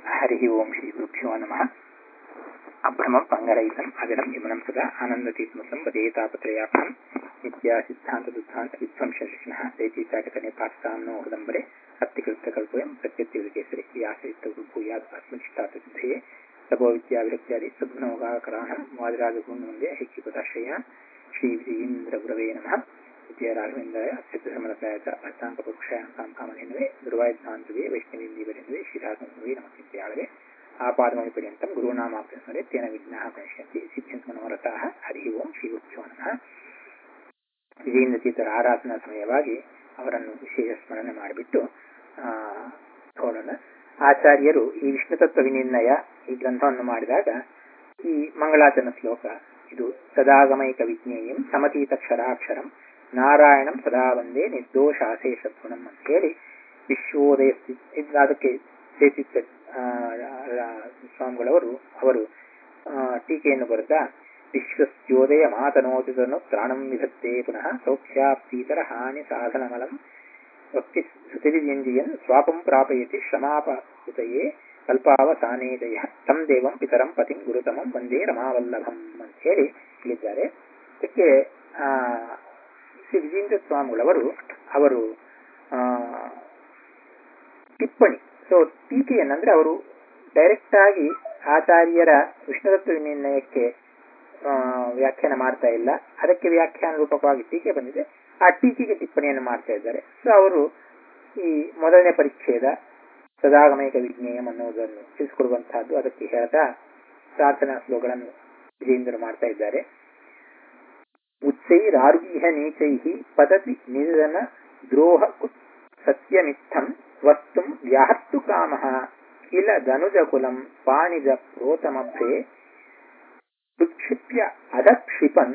ಹರಿ ಓಂ ಶ್ರೀ ಗುರುಭ್ಯೋ ನಮಃ ಅಭ್ರಮಂ ಪಂಗರಹಿತಂ ಅಜರಂ ಯಮನಂ ಸದಾ ಆನಂದತೀತ್ಮಸಂ ವದೇತಾಪತ್ರಯಾಪಂ ನಿತ್ಯ ಸಿದ್ಧಾಂತ ದುದ್ಧಾಂತ ವಿಧ್ವಂಸ ಶಿಕ್ಷಣ ದೈತೀಚಾಟಕನೆ ಪಾಸ್ತಾನ್ನೋ ಹೃದಂಬರೆ ಸತ್ಯಕೃತ್ಯಕಲ್ಪಯಂ ಸತ್ಯತ್ಯವಿಕೇಸರಿ ವ್ಯಾಸಯುಕ್ತ ಭೂಯಾತ್ ಆತ್ಮನಿಷ್ಠಾತ ಸಿದ್ಧಯೇ ತಪೋ ವಿದ್ಯಾವಿರಕ್ತ್ಯಾದಿ ಸದ್ಗುಣೋಗಾಕರಾಣ ವಾದಿರಾಜಗುಣ ಮುಂದೆ ಐಕ್ಯಪದಾಶ್ರಯ ಶ್ರೀ ವಿಜಯೇಂದ್ರ ಗುರವೇ ನಮಃ ವಿಜಯ ರಾಘವೇಂದ್ರಾಯ ಸಿದ್ಧಸಮರಸಾಯ ಚ ಅಷ್ಟಾಂಕಪಕ್ಷಾಯ ಕಾಮಧೇನವೇ ಧ್ರುವಾಯುಧಾಂತವೇ ವೈಷ್ಣವೇಂದ್ರೀವರೆಂದುವೆ ಶ್ರೀರಾಘವೇಂದ್ರವೇ ನಮಸ್ಕೃತ್ಯಾಳವೇ ಆಪಾದಮಿ ಪರ್ಯಂತಂ ಗುರುನಾಮಾಪ್ತಸ್ಮರೆ ತೇನ ವಿಘ್ನಾಃ ಪ್ರಣಶ್ಯಂತಿ ಸಿದ್ಧ್ಯಂತ ಮನೋರಥಾಃ ಹರಿ ಓಂ ಶ್ರೀ ಗುರುಭ್ಯೋ ನಮಃ ವಿಜಯೇಂದ್ರ ತೀರ್ಥರ ಆರಾಧನಾ ಸಮಯವಾಗಿ ಅವರನ್ನು ವಿಶೇಷ ಸ್ಮರಣೆ ಮಾಡಿಬಿಟ್ಟು ನೋಡೋಣ ಆಚಾರ್ಯರು ಈ ವಿಷ್ಣು ತತ್ವ ವಿನಿರ್ಣಯ ಈ ಗ್ರಂಥವನ್ನು ಮಾಡಿದಾಗ ಈ ಮಂಗಳಾಚರಣ ಶ್ಲೋಕ ಇದು ಸದಾಗಮೈಕ ವಿಜ್ಞೇಯಂ ಸಮತೀತಕ್ಷರಾಕ್ಷರಂ ನಾರಾಯಣಂ ಸದಾ ಒಂದೇ ನಿರ್ದೋಷಾಶೇಷ ಗುಣಂ ಅಂತ ಹೇಳಿ ವಿಶ್ವೋದಯ ಅದಕ್ಕೆ ಚೇತಿತ್ತ ಸ್ವಾಮಿಗಳವರು ಅವರು ಟೀಕೆಯನ್ನು ಬರೆದ ವಿಶ್ವಸ್ಯೋದಯ ಮಾತನೋದಿತನು ತ್ರಾಣಂ ವಿಧತ್ತೆ ಪುನಃ ಸೌಖ್ಯಾಪ್ತೀತರ ಹಾನಿ ಸಾಧನಮಲಂ ಭಕ್ತಿ ಸುತಿರಿವ್ಯಂಜಯನ್ ಸ್ವಾಪಂ ಪ್ರಾಪಯತಿ ಶ್ರಮಾಪಹುತಯೇ ಕಲ್ಪಾವಸಾನೇದಯ ತಂ ದೇವಂ ಪಿತರಂ ಪತಿಂ ಗುರುತಮಂ ವಂದೇ ರಮಾವಲ್ಲಭಂ ಅಂತ ಹೇಳಿ ಹೇಳಿದ್ದಾರೆ ಇದಕ್ಕೆ ಶ್ರೀ ವಿಜೇಂದ್ರ ಸ್ವಾಮಿಗಳವರು ಅವರು ಟಿಪ್ಪಣಿ ಸೊ ಟೀಕೆಯನ್ನಂದ್ರೆ ಅವರು ಡೈರೆಕ್ಟ್ ಆಗಿ ಆಚಾರ್ಯರ ವಿಷ್ಣುತತ್ವ ನಿರ್ಣಯಕ್ಕೆ ವ್ಯಾಖ್ಯಾನ ಮಾಡ್ತಾ ಇಲ್ಲ ಅದಕ್ಕೆ ವ್ಯಾಖ್ಯಾನ ರೂಪಕವಾಗಿ ಟೀಕೆ ಬಂದಿದೆ ಆ ಟೀಕೆಗೆ ಟಿಪ್ಪಣಿಯನ್ನು ಮಾಡ್ತಾ ಇದ್ದಾರೆ ಸೊ ಅವರು ಈ ಮೊದಲನೇ ಪರಿಚ್ಛೇದ ಸದಾಗಮೈಕ ವಿಜ್ಞೇಯಂ ಅನ್ನುವುದನ್ನು ತಿಳಿಸಿಕೊಡುವಂತಹದ್ದು ಅದಕ್ಕೆ ಹೇಳ್ತಾ ಪ್ರಾರ್ಥನಾ ಶ್ಲೋಗಳನ್ನು ವಿಜೇಂದ್ರ ಮಾಡ್ತಾ ಇದ್ದಾರೆ ಉಚ್ಚೈರಾರುಹ್ಯ ನೀಚೈ ಪತತಿ ನಿಧನ ದ್ರೋಹ ಸತ್ಯಮಿತ್ತಂ ವಸ್ತುಂ ವ್ಯಾಹರ್ತು ಕಾಮ ಕಿಲ ಧನುಜಕುಲಂ ಪಾಣಿಜ ಪ್ರೋತಮಭ್ರೆ ಉಕ್ಷಿಪ್ಯ ಅಧಕ್ಷಿಪನ್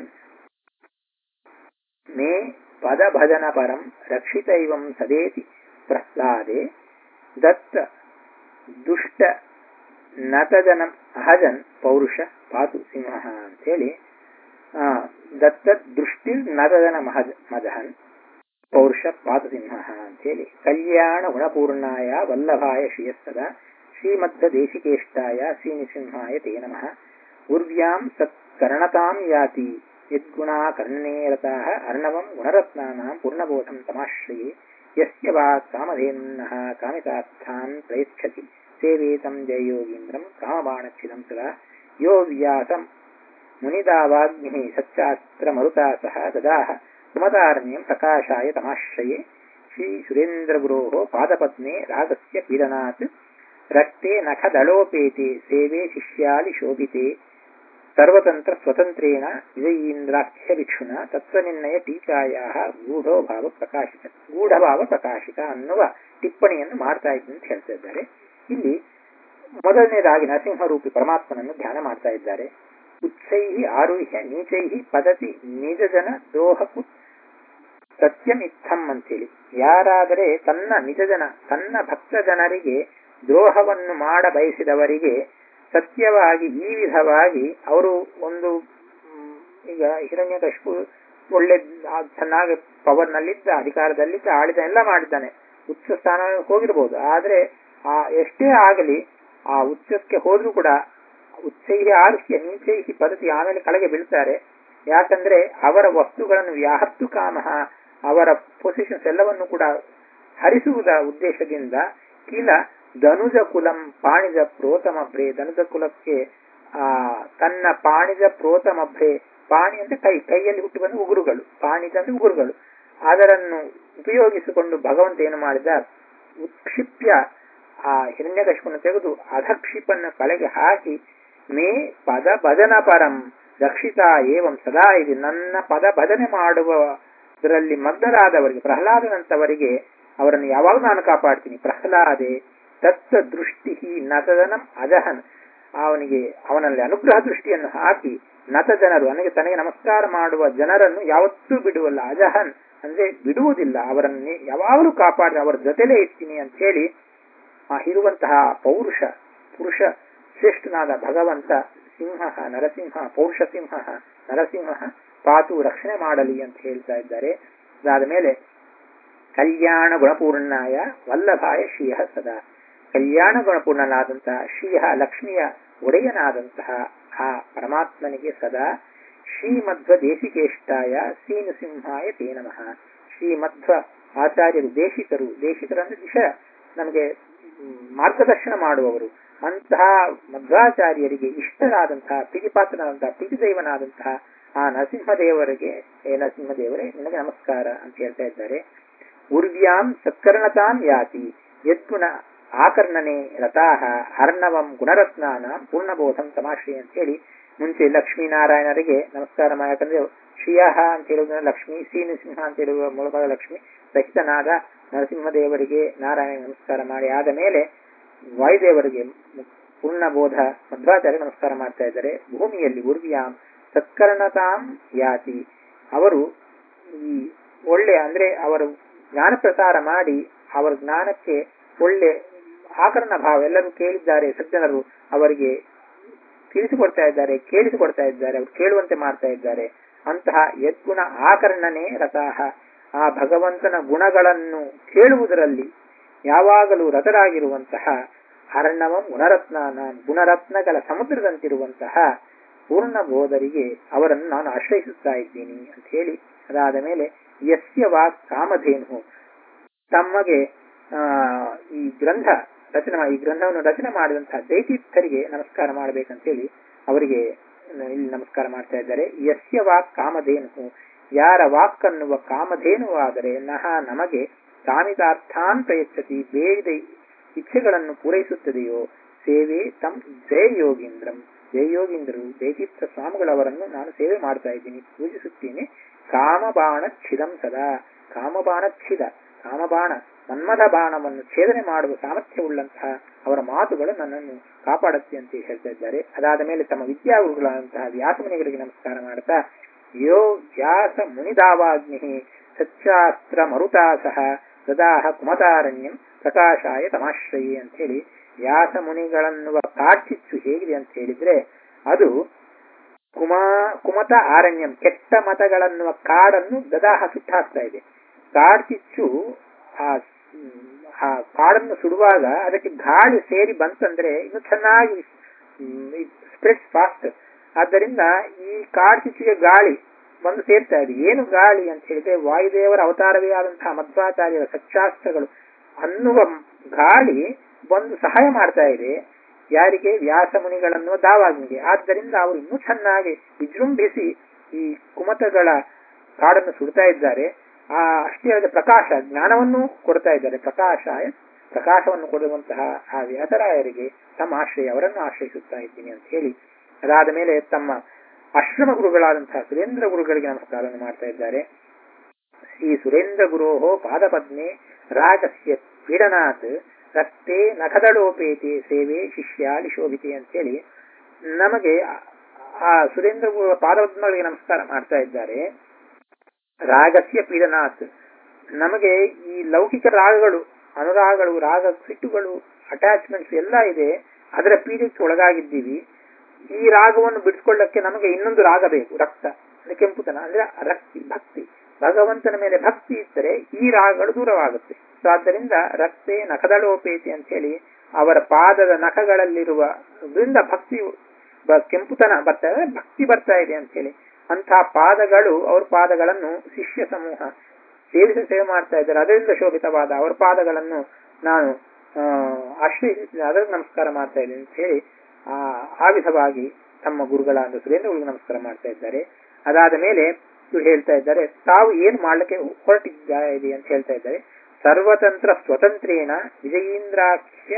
ಮೇ ಪದಭಜನ ಪರಂ ರಕ್ಷಿತೈವಂ ಸದೇತಿ ಪ್ರಹ್ಲಾದೆ ದತ್ತ ದುಷ್ಟ ನತಜನ ಅಹಜನ್ ಪೌರುಷ ಪಾತು ಸಿಂಹ ಅಂತೇಳಿ ದತ್ತ ದೃಷ್ಟಿ ನತಜನ ಮಹಜ ಮದಹನ್ ಪೌರುಷ ಪಾತು ಸಿಂಹ ಅಂತೇಳಿ ಕಲ್ಯಾಣ ಗುಣಪೂರ್ಣಾಯ ವಲ್ಲಭಾಯ ಶ್ರೀಯಸ್ಸದ ಶ್ರೀಮದ್ದ ದೇಶಿಕೇಷ್ಟಾಯ ಶ್ರೀನಿಸಿಂಹಾಯ ತೇ ನಮಃ ಉರ್ವ್ಯಾಂ ಸತ್ಕರ್ಣತಾಂ ಯಾತಿ ಯದ್ಗುಣಾ ಕರ್ಣೇ ರತಾಃ ಅರ್ಣವಂ ಗುಣರತ್ನಾನಾಂ ಪೂರ್ಣಬೋಧಂ ತಮಾಶ್ರಯೇ ಯಸ್ಯ ವಾ ಕಾಮಧೇನುನ್ನಃ ಕಾಮಿತಾರ್ಥಾನ್ ಪ್ರಯಚ್ಛತಿ ಸೇವೇತಂ ಜಯಯೋಗೀಂದ್ರಂ ಕಾಮಬಾಣಚ್ಛಿದಂ ಸದಾ ಯೋ ವ್ಯಾಸಂ ಮುನಿದಾವಾಗ್ನಿಃ ಸಚ್ಚಾಸ್ತ್ರ ಮರುತಾ ಸಹ ದದಾಹ ಸುಮತಾರಣ್ಯಂ ಪ್ರಕಾಶಾಯ ತಮಾಶ್ರಯೇ ಶ್ರೀ ಸುರೇಂದ್ರಗುರೋಃ ಪಾದಪದ್ಮೆ ರಾಗಸ್ಯ ಪೀಡನಾತ್ ರಕ್ತೆ ನಖದಳೋಪೇತೆ ಸೇವೆ ಶಿಷ್ಯಾಲಿ ಶೋಭಿತೆ ಸರ್ವತಂತ್ರ ಸ್ವತಂತ್ರೇಣ ವಿಜಯೀಂದ್ರಾಖ್ಯ ಭಿಕ್ಷುನ ತತ್ವನಿರ್ಣಯ ಟೀಕಾಯ ಗೂಢೋ ಭಾವ ಪ್ರಕಾಶಿತ ಗೂಢಭಾವ ಪ್ರಕಾಶಿತ ಅನ್ನುವ ಟಿಪ್ಪಣಿಯನ್ನು ಮಾಡ್ತಾ ಇದ್ದೀನಿ ಅಂತ ಹೇಳ್ತಾ ಇದ್ದಾರೆ ಇಲ್ಲಿ ಮೊದಲನೇದಾಗಿ ನರಸಿಂಹರೂಪಿ ಪರಮಾತ್ಮನನ್ನು ಧ್ಯಾನ ಮಾಡ್ತಾ ಇದ್ದಾರೆ ಉತ್ಸೈಹಿ ಆರುಹ್ಯ ನೀಚೈಹಿ ಪದತಿ ನಿಜ ಜನ ದ್ರೋಹಕು ಸತ್ಯಂ ಇತ್ತಂ ಅಂತೇಳಿ ಯಾರಾದರೆ ತನ್ನ ನಿಜ ಜನ ತನ್ನ ಭಕ್ತ ಜನರಿಗೆ ದ್ರೋಹವನ್ನು ಮಾಡ ಬಯಸಿದವರಿಗೆ ಸತ್ಯವಾಗಿ ಈ ವಿಧವಾಗಿ ಅವರು ಒಂದು ಈಗ ಹಿರಣ್ಯಕಶಿಪು ಒಳ್ಳೆ ಚೆನ್ನಾಗಿ ಪವರ್ನಲ್ಲಿದ್ದ ಅಧಿಕಾರದಲ್ಲಿದ್ದ ಆಳಿದ ಎಲ್ಲ ಮಾಡಿದ್ದಾನೆ ಉಚ್ಚ ಸ್ಥಾನ ಹೋಗಿರ್ಬೋದು ಆದ್ರೆ ಆ ಎಷ್ಟೇ ಆಗಲಿ ಆ ಉಚ್ಚಕ್ಕೆ ಹೋದ್ರೂ ಕೂಡ ಉಚ್ಚೈಹಿ ಆರುಹ್ಯ ನೀಚೈಹಿ ಪದ್ಧತಿ ಆಮೇಲೆ ಕೆಳಗೆ ಬೀಳ್ತಾರೆ ಯಾಕಂದ್ರೆ ಅವರ ವಸ್ತುಗಳನ್ನು ವ್ಯಾಹತ್ತು ಕಾಮ ಅವರ ಪೊಸಿಷನ್ಸ್ ಎಲ್ಲವನ್ನು ಕೂಡ ಹರಿಸುವುದ ಉದ್ದೇಶದಿಂದ ಕೀಲ ಧನುಜ ಕುಲಂ ಪಾಣಿಜ ಪ್ರೋತಮಭ್ರೆ ಧನುಜ ಕುಲಕ್ಕೆ ಆ ತನ್ನ ಪಾಣಿಜ ಪ್ರೋತಮಭ್ರೆ ಪಾಣಿ ಅಂದ್ರೆ ಕೈ ಕೈಯಲ್ಲಿ ಹುಟ್ಟಿ ಬಂದ ಉಗುರುಗಳು ಪಾಣಿಜ ಅಂದ್ರೆ ಉಗುರುಗಳು ಅದರನ್ನು ಉಪಯೋಗಿಸಿಕೊಂಡು ಭಗವಂತ ಏನು ಮಾಡಿದ ಉತ್ಕ್ಷಿಪ್ಯ ಆ ಹಿರಣ್ಯಕಶಿಪನ್ನು ತೆಗೆದು ಅಧಕ್ಷಿಪನ್ನ ಕಳೆಗೆ ಹಾಕಿ ಮೇ ಪದ ಭಜನ ಪರಂ ರಕ್ಷಿತ ಏವಂ ಸದಾ ಇದೆ ನನ್ನ ಪದ ಭಜನೆ ಮಾಡುವದರಲ್ಲಿ ಮಗ್ನರಾದವರಿಗೆ ಪ್ರಹ್ಲಾದನಂತವರಿಗೆ ಅವರನ್ನು ಯಾವಾಗ ನಾನು ಕಾಪಾಡ್ತೀನಿ ಪ್ರಹ್ಲಾದೆ ತತ್ವ ದೃಷ್ಟಿ ನತದನಂ ಅಜಹನ್ ಅವನಿಗೆ ಅವನಲ್ಲಿ ಅನುಗ್ರಹ ದೃಷ್ಟಿಯನ್ನು ಹಾಕಿ ನತ ಜನರು ನನಗೆ ತನಗೆ ನಮಸ್ಕಾರ ಮಾಡುವ ಜನರನ್ನು ಯಾವತ್ತೂ ಬಿಡುವಲ್ಲ ಅಜಹನ್ ಅಂದ್ರೆ ಬಿಡುವುದಿಲ್ಲ ಅವರನ್ನು ಯಾವಾಗಲೂ ಕಾಪಾಡಿ ಅವರ ಜೊತೆಲೇ ಇರ್ತೀನಿ ಅಂತ ಹೇಳಿ ಆ ಇರುವಂತಹ ಪೌರುಷ ಪುರುಷ ಶ್ರೇಷ್ಠನಾದ ಭಗವಂತ ಸಿಂಹ ನರಸಿಂಹ ಪೌರುಷ ಸಿಂಹ ನರಸಿಂಹ ಪಾತು ರಕ್ಷಣೆ ಮಾಡಲಿ ಅಂತ ಹೇಳ್ತಾ ಇದ್ದಾರೆ ಅದಾದ ಮೇಲೆ ಕಲ್ಯಾಣ ಗುಣಪೂರ್ಣಾಯ ವಲ್ಲಭಾಯ ಶ್ರೀಯ ಸದಾ ಕಲ್ಯಾಣ ಗುಣಪೂರ್ಣನಾದಂತಹ ಶ್ರೀಯ ಲಕ್ಷ್ಮಿಯ ಒಡೆಯನಾದಂತಹ ಆ ಪರಮಾತ್ಮನಿಗೆ ಸದಾ ಶ್ರೀಮಧ್ವ ದೇಶಿಕೇಷ್ಟಾಯ ಶ್ರೀನೃಸಿಂಹಾಯ ತೇ ನಮಃ ಶ್ರೀಮಧ್ವ ಆಚಾರ್ಯರು ದೇಶಿಕರು ದೇಶಿಕರು ಅಂದ್ರೆ ದಿಶ ನಮಗೆ ಮಾರ್ಗದರ್ಶನ ಮಾಡುವವರು ಅಂತಹ ಮಧ್ವಾಚಾರ್ಯರಿಗೆ ಇಷ್ಟರಾದಂತಹ ಪ್ರೀತಿಪಾತ್ರನಾದಂತಹ ಪ್ರೀತಿದೈವನಾದಂತಹ ಆ ನರಸಿಂಹದೇವರಿಗೆ ಏ ನರಸಿಂಹದೇವರೇ ನಿನಗೆ ನಮಸ್ಕಾರ ಅಂತ ಹೇಳ್ತಾ ಇದ್ದಾರೆ ಉರ್ವ್ಯಾಂ ಸತ್ಕರ್ಣತಾಂ ಯಾತಿ ಯದ್ಗುಣ ಆಕರ್ಣನೆ ರಥಾಹ ಅರ್ಣವಂ ಗುಣರತ್ನಾನ ಪೂರ್ಣಬೋಧಂ ತಮಾಶ್ರೀ ಅಂತ ಹೇಳಿ ಮುಂಚೆ ಲಕ್ಷ್ಮೀನಾರಾಯಣರಿಗೆ ನಮಸ್ಕಾರ ಮಾಡಿ ಯಾಕಂದ್ರೆ ಶ್ರೀಯಹ ಅಂತ ಹೇಳುವುದನ್ನ ಲಕ್ಷ್ಮಿ ಶ್ರೀ ನರಸಿಂಹ ಅಂತ ಹೇಳುವ ಮೂಲಕ ಲಕ್ಷ್ಮಿ ಸಹಿತನಾದ ನರಸಿಂಹದೇವರಿಗೆ ನಾರಾಯಣ ನಮಸ್ಕಾರ ಮಾಡಿ ಆದ ಮೇಲೆ ವಾಯುದೇವರಿಗೆ ಪೂರ್ಣಬೋಧ ಮಧ್ವಾಚಾರ್ಯ ನಮಸ್ಕಾರ ಮಾಡ್ತಾ ಇದ್ದಾರೆ ಭೂಮಿಯಲ್ಲಿ ಉರ್ವ್ಯಾಂ ಸತ್ಕರ್ಣತಾಂ ಯಾತಿ ಅವರು ಈ ಒಳ್ಳೆ ಅಂದ್ರೆ ಅವರು ಜ್ಞಾನ ಪ್ರಸಾರ ಮಾಡಿ ಅವರ ಜ್ಞಾನಕ್ಕೆ ಒಳ್ಳೆ ಆಕರಣ ಭಾವ ಎಲ್ಲರೂ ಕೇಳಿದ್ದಾರೆ ಸಜ್ಜನರು ಅವರಿಗೆ ತಿಳಿಸಿಕೊಡ್ತಾ ಇದ್ದಾರೆ ಕೇಳಿಸಿಕೊಡ್ತಾ ಇದ್ದಾರೆ ಅವರು ಕೇಳುವಂತೆ ಮಾಡ್ತಾ ಇದ್ದಾರೆ ಅಂತಹ ಯದ್ಗುಣ ಆಕರ್ಣನೆ ರಥಾಹ ಆ ಭಗವಂತನ ಗುಣಗಳನ್ನು ಕೇಳುವುದರಲ್ಲಿ ಯಾವಾಗಲೂ ರಥರಾಗಿರುವಂತಹ ಅರ್ಣವಂ ಗುಣರತ್ನಾನ ಗುಣರತ್ನಗಳ ಸಮುದ್ರದಂತಿರುವಂತಹ ಪೂರ್ಣ ಬೋಧರಿಗೆ ಅವರನ್ನು ನಾನು ಆಶ್ರಯಿಸುತ್ತಾ ಇದ್ದೀನಿ ಅಂತ ಹೇಳಿ ಅದಾದ ಮೇಲೆ ಯಸ್ಯ ವಾಕ್ ಕಾಮಧೇನು ತಮಗೆ ಆ ಈ ಗ್ರಂಥ ರಚನೆ ಮಾಡಿ ಈ ಗ್ರಂಥವನ್ನು ರಚನೆ ಮಾಡಿದಂತಹ ದೈತೀರ್ಥರಿಗೆ ನಮಸ್ಕಾರ ಮಾಡಬೇಕಂತೇಳಿ ಅವರಿಗೆ ಇಲ್ಲಿ ನಮಸ್ಕಾರ ಮಾಡ್ತಾ ಇದ್ದಾರೆ ಯಸ್ಯ ವಾಕ್ ಕಾಮಧೇನು ಯಾರ ವಾಕ್ ಅನ್ನುವ ಕಾಮಧೇನುವಾದರೆ ನಹ ನಮಗೆ ಕಾಮಿತಾರ್ಥಾನ್ ಪ್ರಯಚ್ಛತಿ ಬೇಡಿದ ಇಚ್ಛೆಗಳನ್ನು ಪೂರೈಸುತ್ತದೆಯೋ ಸೇವೆ ತಂ ಜಯ ಯೋಗೀಂದ್ರಂ ಜಯ ಯೋಗೀಂದ್ರರು ಜಯತೀರ್ಥ ಸ್ವಾಮಿಗಳವರನ್ನು ನಾನು ಸೇವೆ ಮಾಡ್ತಾ ಇದ್ದೀನಿ ಪೂಜಿಸುತ್ತೇನೆ ಕಾಮಬಾಣ ಛಿದಂ ಸದಾ ಕಾಮಬಾಣ ಛಿದ ಕಾಮಬಾಣ ಮನ್ಮಥ ಬಾಣವನ್ನು ಛೇದನೆ ಮಾಡುವ ಸಾಮರ್ಥ್ಯವುಳ್ಳಂತಹ ಅವರ ಮಾತುಗಳು ನನ್ನನ್ನು ಕಾಪಾಡುತ್ತೆ ಅಂತ ಹೇಳ್ತಾ ಇದ್ದಾರೆ ಅದಾದ ಮೇಲೆ ತಮ್ಮ ವಿದ್ಯಾಗುರುಗಳಾದಂತಹ ವ್ಯಾಸಮುನಿಗಳಿಗೆ ನಮಸ್ಕಾರ ಮಾಡ್ತಾ ಯೋ ವ್ಯಾಸ ಮುನಿದಾವಾಗ್ನಿ ಸಚ್ಚಾಸ್ತ್ರ ಮರುತಾಸಹ ಸದಾಹ ಕುಮತಾರಣ್ಯಂ ಪ್ರಕಾಶಾಯ ತಮಾಶ್ರಯಿ ಅಂತ ಹೇಳಿ ವ್ಯಾಸ ಮುನಿಗಳನ್ನುವ ಕಾಡ್ಚಿಚ್ಚು ಹೇಗಿದೆ ಅಂತ ಹೇಳಿದ್ರೆ ಅದು ಕುಮಾ ಕುಮತ ಆರಣ್ಯಂ ಕೆಟ್ಟ ಮತಗಳನ್ನುವ ಕಾಡನ್ನು ಗದಾಹ ಸುಟ್ಟಾಕ್ತಾ ಇದೆ ಕಾಡ್ಚಿಚ್ಚು ಆ ಆ ಕಾಡನ್ನು ಸುಡುವಾಗ ಅದಕ್ಕೆ ಗಾಳಿ ಸೇರಿ ಬಂತಂದ್ರೆ ಇನ್ನು ಚೆನ್ನಾಗಿ ಸ್ಪ್ರೆಡ್ ಫಾಸ್ಟ್ ಆದ್ದರಿಂದ ಈ ಕಾಡ್ಚಿಚ್ಚಿಗೆ ಗಾಳಿ ಬಂದು ಸೇರ್ತಾ ಇದೆ ಏನು ಗಾಳಿ ಅಂತ ಹೇಳಿದ್ರೆ ವಾಯುದೇವರ ಅವತಾರವೇ ಆದಂತಹ ಮಧ್ವಾಚಾರ್ಯರ ಸಚ್ಚಾಸ್ತ್ರಗಳು ಅನ್ನುವ ಗಾಳಿ ಬಂದು ಸಹಾಯ ಮಾಡ್ತಾ ಇದೆ ಯಾರಿಗೆ ವ್ಯಾಸ ಮುನಿಗಳನ್ನುವ ದಾವಾಗ್ನಿಗೆ ಆದ್ದರಿಂದ ಅವರು ಇನ್ನೂ ಚೆನ್ನಾಗಿ ವಿಜೃಂಭಿಸಿ ಈ ಕುಮತಗಳ ಕಾಡನ್ನು ಸುಡ್ತಾ ಇದ್ದಾರೆ ಆ ಅಷ್ಟೇ ಅಲ್ಲದೆ ಪ್ರಕಾಶ ಜ್ಞಾನವನ್ನು ಕೊಡ್ತಾ ಇದ್ದಾರೆ ಪ್ರಕಾಶಾಯ ಪ್ರಕಾಶವನ್ನು ಕೊಡುವಂತಹ ಆ ವ್ಯಾಸರಾಯರಿಗೆ ತಮ್ಮ ಆಶ್ರಯ ಅವರನ್ನು ಆಶ್ರಯಿಸುತ್ತಾ ಇದ್ದೀನಿ ಅಂತ ಹೇಳಿ ಅದಾದ ಮೇಲೆ ತಮ್ಮ ಆಶ್ರಮ ಗುರುಗಳಾದಂತಹ ಸುರೇಂದ್ರ ಗುರುಗಳಿಗೆ ನಮಸ್ಕಾರವನ್ನು ಮಾಡ್ತಾ ಇದ್ದಾರೆ ಶ್ರೀ ಸುರೇಂದ್ರ ಗುರೋಹೋ ಪಾದಪದ್ಮೆ ರಾಗಸ್ಯ ಪೀಡನಾಥ್ ರಕ್ತೆ ನಖದಳೋಪೇತೆ ಸೇವೆ ಶಿಷ್ಯಾಲಿ ಶೋಭಿತೆ ಅಂತೇಳಿ ನಮಗೆ ಆ ಸುರೇಂದ್ರ ಗುರು ಪಾದಪದ್ಮಗಳಿಗೆ ನಮಸ್ಕಾರ ಮಾಡ್ತಾ ಇದ್ದಾರೆ ರಾಗಸ್ಯ ಪೀಡನಾಥ್ ನಮಗೆ ಈ ಲೌಕಿಕ ರಾಗಗಳು ಅನುರಾಗಗಳು ರಾಗ ಸಿಟ್ಟುಗಳು ಅಟ್ಯಾಚ್ಮೆಂಟ್ಸ್ ಎಲ್ಲ ಇದೆ ಅದರ ಪೀಡೆಗೆ ಒಳಗಾಗಿದ್ದೀವಿ ಈ ರಾಗವನ್ನು ಬಿಡಿಸ್ಕೊಳ್ಳಕ್ಕೆ ನಮಗೆ ಇನ್ನೊಂದು ರಾಗ ಬೇಕು ರಕ್ತ ಅಂದ್ರೆ ಕೆಂಪುತನ ಅಂದ್ರೆ ರಕ್ತಿ ಭಕ್ತಿ ಭಗವಂತನ ಮೇಲೆ ಭಕ್ತಿ ಇದ್ದರೆ ಈ ರಾಗಗಳು ದೂರವಾಗುತ್ತೆ ಸೊ ಆದ್ದರಿಂದ ರಕ್ತೆ ನಖದಳೋಪೇತಿ ಅಂತ ಹೇಳಿ ಅವರ ಪಾದದ ನಖಗಳಲ್ಲಿರುವ ಇದರಿಂದ ಭಕ್ತಿ ಕೆಂಪುತನ ಬರ್ತಾ ಇದೆ ಭಕ್ತಿ ಬರ್ತಾ ಇದೆ ಅಂತ ಹೇಳಿ ಅಂತಹ ಪಾದಗಳು ಅವ್ರ ಪಾದಗಳನ್ನು ಶಿಷ್ಯ ಸಮೂಹ ಸೇರಿಸಿ ಸೇವೆ ಮಾಡ್ತಾ ಇದ್ದಾರೆ ಅದರಿಂದ ಶೋಭಿತವಾದ ಅವರ ಪಾದಗಳನ್ನು ನಾನು ಆಶ್ರಯಿಸಿ ಅದಕ್ಕೆ ನಮಸ್ಕಾರ ಮಾಡ್ತಾ ಇದ್ದೀನಿ ಅಂತ ಹೇಳಿ ಆ ಆ ವಿಧವಾಗಿ ತಮ್ಮ ಗುರುಗಳಾದ ಸುರೇಂದ್ರ ಗುರುಗಳು ನಮಸ್ಕಾರ ಮಾಡ್ತಾ ಇದ್ದಾರೆ ಅದಾದ ಮೇಲೆ ಇವ್ರು ಹೇಳ್ತಾ ಇದ್ದಾರೆ ತಾವು ಏನ್ ಮಾಡ್ಲಿಕ್ಕೆ ಹೊರಟಿದ್ದಾರೆ ಅಂತ ಹೇಳ್ತಾ ಇದ್ದಾರೆ ಸರ್ವತಂತ್ರ ಸ್ವತಂತ್ರೇಣ ವಿಜಯೀಂದ್ರಾಖ್ಯ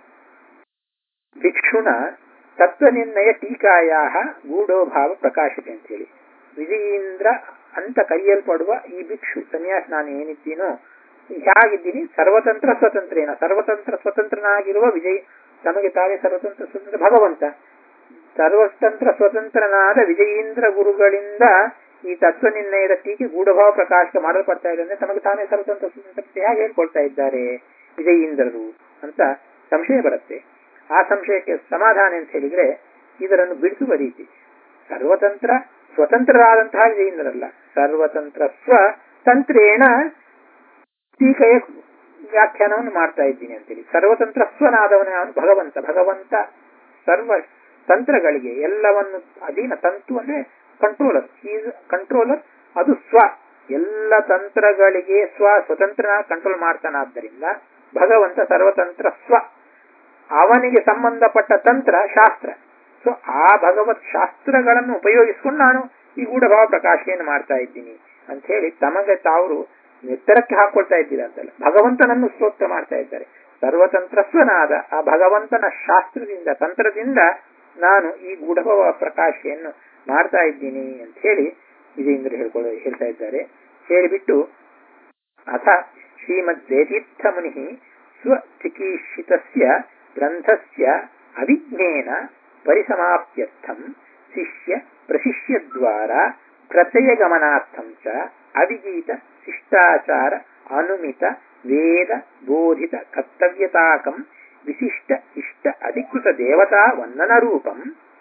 ಭಿಕ್ಷುಣ ತತ್ವನಿರ್ಣಯ ಟೀಕಾಯ ಗೂಢೋಭಾವ ಪ್ರಕಾಶಿತೆ ಅಂತ ಹೇಳಿ ವಿಜಯೀಂದ್ರ ಅಂತ ಕರೆಯಲ್ಪಡುವ ಈ ಭಿಕ್ಷು ಸನ್ಯಾಸ ನಾನು ಏನಿದ್ದೀನೋ ಹೇಗಿದ್ದೀನಿ ಸರ್ವತಂತ್ರ ಸ್ವತಂತ್ರೇನ ಸರ್ವತಂತ್ರ ಸ್ವತಂತ್ರನಾಗಿರುವ ವಿಜಯ್ ತಮಗೆ ತಾವೇ ಸರ್ವತಂತ್ರ ಸ್ವತಂತ್ರ ಭಗವಂತ ಸರ್ವತಂತ್ರ ಸ್ವತಂತ್ರನಾದ ವಿಜಯೀಂದ್ರ ಗುರುಗಳಿಂದ ಈ ತತ್ವ ನಿರ್ಣಯದ ಟೀಕೆ ಗೂಢಭಾವ ಪ್ರಕಾಶ ಮಾಡಲ್ಪಡ್ತಾ ಇದೆ ಅಂದ್ರೆ ತಮಗೆ ತಾನೇ ಸರ್ವತಂತ್ರ ಸ್ವತಂತ್ರತೆ ಹೇಗೆ ಹೇಳ್ಕೊಳ್ತಾ ಇದ್ದಾರೆ ವಿಜಯೀಂದ್ರರು ಅಂತ ಸಂಶಯ ಬರುತ್ತೆ ಆ ಸಂಶಯಕ್ಕೆ ಸಮಾಧಾನ ಅಂತ ಹೇಳಿದ್ರೆ ಇದರನ್ನು ಬಿಡಿಸುವ ರೀತಿ ಸರ್ವತಂತ್ರ ಸ್ವತಂತ್ರರಾದಂತಹ ವಿಜಯೀಂದ್ರರಲ್ಲ ಸರ್ವತಂತ್ರ ಸ್ವತಂತ್ರೇಣ ಟೀಕೆಯ ವ್ಯಾಖ್ಯಾನವನ್ನು ಮಾಡ್ತಾ ಇದ್ದೀನಿ ಅಂತೇಳಿ ಸರ್ವತಂತ್ರ ಸ್ವನಾದವನೇ ಅವನು ಭಗವಂತ ಭಗವಂತ ಸರ್ವ ತಂತ್ರಗಳಿಗೆ ಎಲ್ಲವನ್ನು ಅಧೀನ ತಂತು ಅಂದ್ರೆ ಕಂಟ್ರೋಲರ್ ಈಸ್ ಕಂಟ್ರೋಲರ್ ಅದು ಸ್ವ ಎಲ್ಲ ತಂತ್ರಗಳಿಗೆ ಸ್ವ ಸ್ವತಂತ್ರ ಕಂಟ್ರೋಲ್ ಮಾಡ್ತಾನಾದ್ದರಿಂದ ಭಗವಂತ ಸರ್ವತಂತ್ರ ಸ್ವ ಅವನಿಗೆ ಸಂಬಂಧಪಟ್ಟ ತಂತ್ರ ಶಾಸ್ತ್ರ ಸೊ ಆ ಭಗವತ್ ಶಾಸ್ತ್ರಗಳನ್ನು ಉಪಯೋಗಿಸಿಕೊಂಡು ನಾನು ಈ ಗೂಢಭಾವ ಪ್ರಕಾಶೆಯನ್ನು ಮಾಡ್ತಾ ಇದ್ದೀನಿ ಅಂತ ಹೇಳಿ ತಮಗೆ ತಾವರು ಎತ್ತರಕ್ಕೆ ಹಾಕೊಳ್ತಾ ಇದ್ದೀರಾ ಅಂತಲ್ಲ ಭಗವಂತನನ್ನು ಸ್ತೋತ್ರ ಮಾಡ್ತಾ ಇದ್ದಾರೆ ಸರ್ವತಂತ್ರಸ್ವನಾದ ಆ ಭಗವಂತನ ಶಾಸ್ತ್ರದಿಂದ ತಂತ್ರದಿಂದ ನಾನು ಈ ಗೂಢಭವ ಪ್ರಕಾಶೆಯನ್ನು ಮಾಡ್ತಾ ಇದ್ದೀನಿ ಅಂತ ಹೇಳಿ ವಿಜೇಂದ್ರ ಹೇಳ್ಕೊಳ್ಳೋ ಹೇಳ್ತಾ ಇದ್ದಾರೆ ಹೇಳಿಬಿಟ್ಟು ಅಥ ಶ್ರೀಮದ್ದೇತೀರ್ಥ ಮುನಿ ಸ್ವಚಿಕೀರ್ಷಿತಸ್ಯ ಗ್ರಂಥಸ್ಯ ಅವಿಜ್ಞೇನ ಪರಿಸಮಾಪ್ತ್ಯರ್ಥಂ ಶಿಷ್ಯ ಪ್ರಶಿಷ್ಯದ್ವಾರ ಪ್ರತ್ಯಯಗಮನಾರ್ಥಂ ಚ ಅವಿಗೀತ ಶಿಷ್ಟಾಚಾರ ಅನುಮಿತ ವೇದ ಬೋಧಿತ ಕರ್ತವ್ಯತಾಕಂ ವಿಶಿಷ್ಟ ಇಷ್ಟ ಅಧಿಕೃತ ದೇವತಾ ವಂದನ ರೂಪಂ